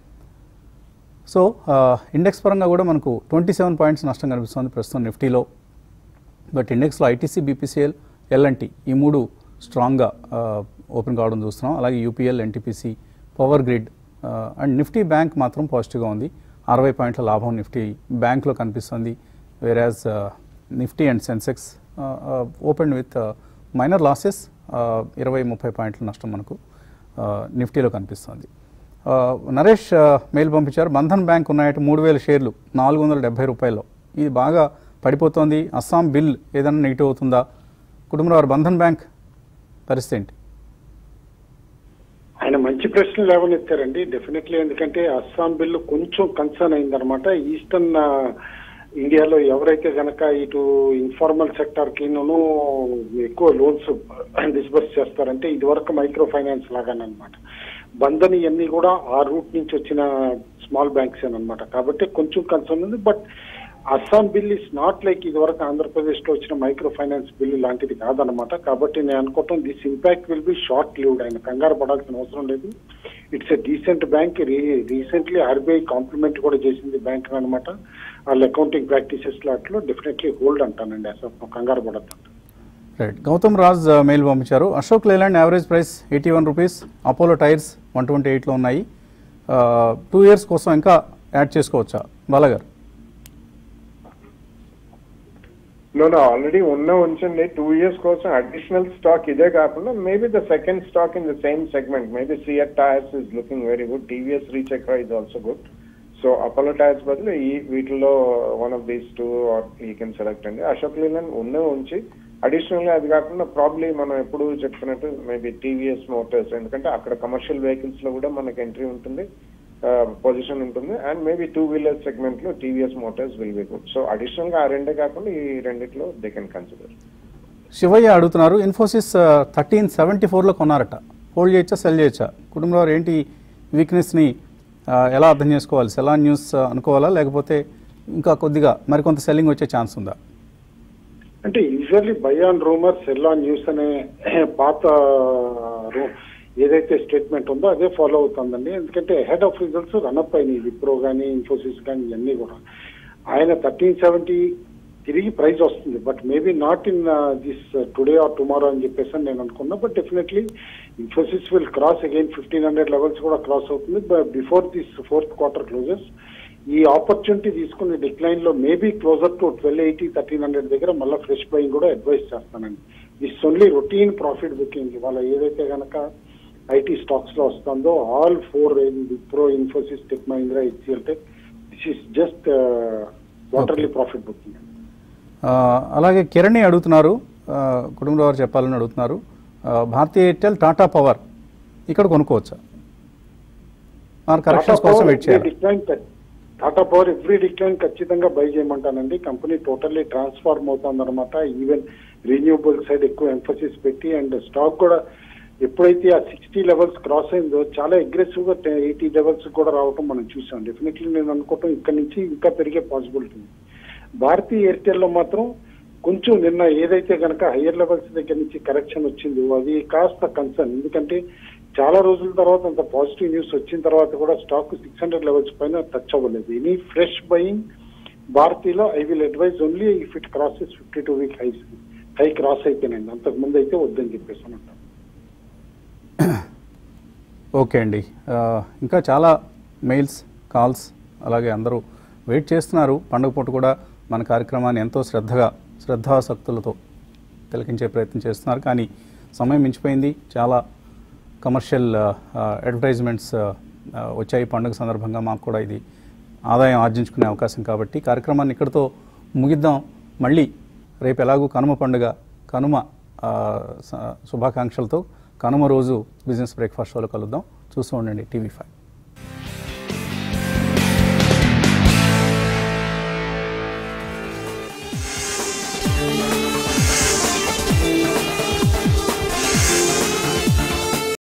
సో ఆ, ఇండెక్స్ పరంగా కూడా మనకు ట్వంటీ సెవెన్ పాయింట్స్ నష్టం కనిపిస్తుంది ప్రస్తుతం నిఫ్టీలో బట్ ఇండెక్స్లో ఐటీసీ బీపీసీఎల్ ఎల్ఎన్టీ ఈ మూడు స్ట్రాంగ్గా ఆ, ఓపెన్ కావడం చూస్తున్నాం అలాగే యూపీఎల్ ఎన్టీపీసీ పవర్ గ్రిడ్ ఆ, అండ్ నిఫ్టీ బ్యాంక్ మాత్రం పాజిటివ్గా ఉంది అరవై పాయింట్ల లాభం నిఫ్టీ బ్యాంక్లో కనిపిస్తుంది వేరాజ్ Nifty and Sensex open with minor losses ఇరవై ముప్పై పాయింట్ల నష్టం మనకు ఆ, నిఫ్టీలో కనిపిస్తుంది ఆ, నరేష్ ఆ, మెయిల్ పంపించారు బంధన్ బ్యాంక్ ఉన్నాయట మూడు వేల షేర్లు నాలుగు వందల డెబ్బై రూపాయల్లో ఇది బాగా పడిపోతోంది అస్సాం బిల్ ఏదైనా నెగిటివ్ అవుతుందా కుటుంబరావు బంధన్ బ్యాంక్ పరిస్థితి ఏంటి ఆయన మంచి ప్రశ్నలు లేవనెత్తారండి డెఫినెట్లీ ఎందుకంటే అస్సాం బిల్లు కొంచెం కన్సర్న్ అయిందనమాట ఈస్టర్న్ ఆ, ఇండియాలో ఎవరైతే గనక ఇటు ఇన్ఫార్మల్ సెక్టార్ కిను ఎక్కువ లోన్స్ డిస్బర్స్ చేస్తారంటే ఇది వరకు మైక్రో ఫైనాన్స్ లాగానమాట బంధన్ ఇవన్నీ కూడా ఆ రూట్ నుంచి వచ్చిన స్మాల్ బ్యాంక్స్ అనమాట కాబట్టి కొంచెం కన్సర్న్ ఉంది but Assam bill is not like ఇది వరకు ఆంధ్రప్రదేశ్ లో వచ్చిన మైక్రో ఫైనాన్స్ బిల్లు లాంటిది కాదనమాట కాబట్టి నేను అనుకోవటం this impact will be short lived ఆయన కంగారు పడాల్సిన అవసరం లేదు it's a decent bank recently RBI compliment కూడా చేసింది బ్యాంక్ అనమాట వాళ్ళ అకౌంటింగ్ ప్రాక్టీసెస్ లాట్లో డెఫినెట్లీ హోల్డ్ అంటానండి అసలు కంగారు పడద్దు రైట్ గౌతమ్ రాజ్ ఆ, మెయిల్ పంపించారు Ashok Leyland average price eighty one rupees Apollo tyres one twenty ఎయిట్లో ఉన్నాయి టూ ఇయర్స్ కోసం ఇంకా యాడ్ చేసుకోవచ్చా బాలగారు నో నో ఆల్రెడీ ఉన్న ఉంచండి టూ ఇయర్స్ కోసం అడిషనల్ స్టాక్ ఇదే కాకుండా maybe the second stock in the same segment maybe CEAT tyres is looking very good TVS Srichakra is also good so Apollo tyres బదులు ఈ వీటిలో one of these two or you can select అండి అశోక్ లీలన్ ఉన్న ఉంచి additional గా అది కాకుండా probably మనం ఎప్పుడు చెప్తున్నట్టు మేబీ టీవీఎస్ మోటార్స్ ఎందుకంటే అక్కడ కమర్షియల్ వెహికల్స్ లో కూడా మనకి ఎంట్రీ ఉంటుంది పొజిషన్ ఉంటుంది and maybe two wheeler segment లో TVS motors will be good so additional గా ఆ రెండే కాకుండా ఈ రెండిట్లో దే కెన్ కన్సిడర్ శివయ్య అడుగుతున్నారు ఇన్ఫోసిస్ థర్టీన్ సెవెంటీ ఫోర్లో కొన్నారట హోల్డ్ చేయొచ్చా సెల్ చేయొచ్చా కుటుంబంలో వారు ఏంటి వీక్నెస్ని ఎలా అర్థం చేసుకోవాలి సెలా న్యూస్ అనుకోవాలా లేకపోతే ఇంకా కొద్దిగా మరికొంత సెల్లింగ్ వచ్చే ఛాన్స్ ఉందా అంటే usually buy on rumour sell on news అనే పాత రు- ఏదైతే స్టేట్మెంట్ ఉందో అదే ఫాలో అవుతుందండి ఎందుకంటే హెడ్ ఆఫ్ రిజల్ట్స్ రన్అప్ అయినాయి విప్రో కానీ ఇన్ఫోసిస్ కానీ ఇవన్నీ కూడా ఆయన థర్టీన్ సెవెంటీ తిరిగి ప్రైస్ వస్తుంది but maybe not in this today or tomorrow అని చెప్పేసి అని నేను అనుకున్నా but definitely Infosys will cross again fifteen hundred levels కూడా క్రాస్ అవుతుంది before this fourth quarter closes ఈ ఆపర్చునిటీ తీసుకునే డిక్లైన్ లో maybe closer to twelve eighty thirteen hundred దగ్గర మళ్ళీ ఫ్రెష్ బయింగ్ కూడా అడ్వైస్ చేస్తానండి this only routine profit booking ఇవాళ ఏదైతే గనక ఐటీ స్టాక్స్ లో వస్తుందో all four Wipro Infosys tech Mahindra HCL tech this is just quarterly profit booking ఆ, అలాగే కిరణి అడుగుతున్నారు ఆ, కుటుంబంలో వారు చెప్పాలని అడుగుతున్నారు ఆ, భారతీయ ఎయిర్టెల్ టాటా పవర్ ఇక్కడ కొనుక్కోవచ్చా మరి కరెక్షన్స్ కోసం వెయిట్ చేయాలి decline Tata power every decline ఖచ్చితంగా బై చేయమంటానండి కంపెనీ టోటల్లీ ట్రాన్స్ఫార్మ్ అవుతుంది అనమాట ఈవెన్ రీన్యూబుల్ సైడ్ ఎక్కువ ఎంఫోసిస్ పెట్టి అండ్ స్టాక్ కూడా ఎప్పుడైతే ఆ సిక్స్టీ లెవెల్స్ క్రాస్ అయిందో చాలా అగ్రెసివ్ గా ఎయిటీ లెవెల్స్ కూడా రావటం మనం చూసాం డెఫినెట్లీ నేను అనుకోవటం ఇక్కడ నుంచి ఇంకా పెరిగే పాసిబిలిటీ ఉంది భారతీయ ఎయిర్టెల్ లో మాత్రం కొంచెం నిన్న ఏదైతే కనుక హయ్యర్ లెవెల్స్ దగ్గర నుంచి కరెక్షన్ వచ్చిందో అది కాస్త కన్సర్న్ ఎందుకంటే చాలా రోజుల తర్వాత అంత పాజిటివ్ న్యూస్ వచ్చిన తర్వాత కూడా స్టాక్ సిక్స్ హండ్రెడ్ లెవెల్స్ పైన టచ్ అవ్వలేదు ఎనీ ఫ్రెష్ బయింగ్ భారతీలో I will advise only if it crosses fifty two week highs high cross అయిపోయినాయండి అంతకు ముందు అయితే వద్దని చెప్పేసి అని అంటాను ఓకే అండి ఆ, ఇంకా చాలా మెయిల్స్ కాల్స్ అలాగే అందరూ వెయిట్ చేస్తున్నారు పండుగ పూట కూడా మన కార్యక్రమాన్ని ఎంతో శ్రద్ధగా శ్రద్ధాసక్తులతో తిలకించే ప్రయత్నం చేస్తున్నారు కానీ సమయం మించిపోయింది చాలా కమర్షియల్ అడ్వర్టైజ్మెంట్స్ వచ్చాయి పండుగ సందర్భంగా మాకు కూడా ఇది ఆదాయం ఆర్జించుకునే అవకాశం కాబట్టి కార్యక్రమాన్ని ఇక్కడితో ముగిద్దాం మళ్ళీ రేపు ఎలాగూ కనుమ పండుగ కనుమ ఆ, స- శుభాకాంక్షలతో కనుమ రోజు బిజినెస్ బ్రేక్ఫాస్ట్ షోలో కలుద్దాం చూస్తూ ఉండండి టీవీ ఫైవ్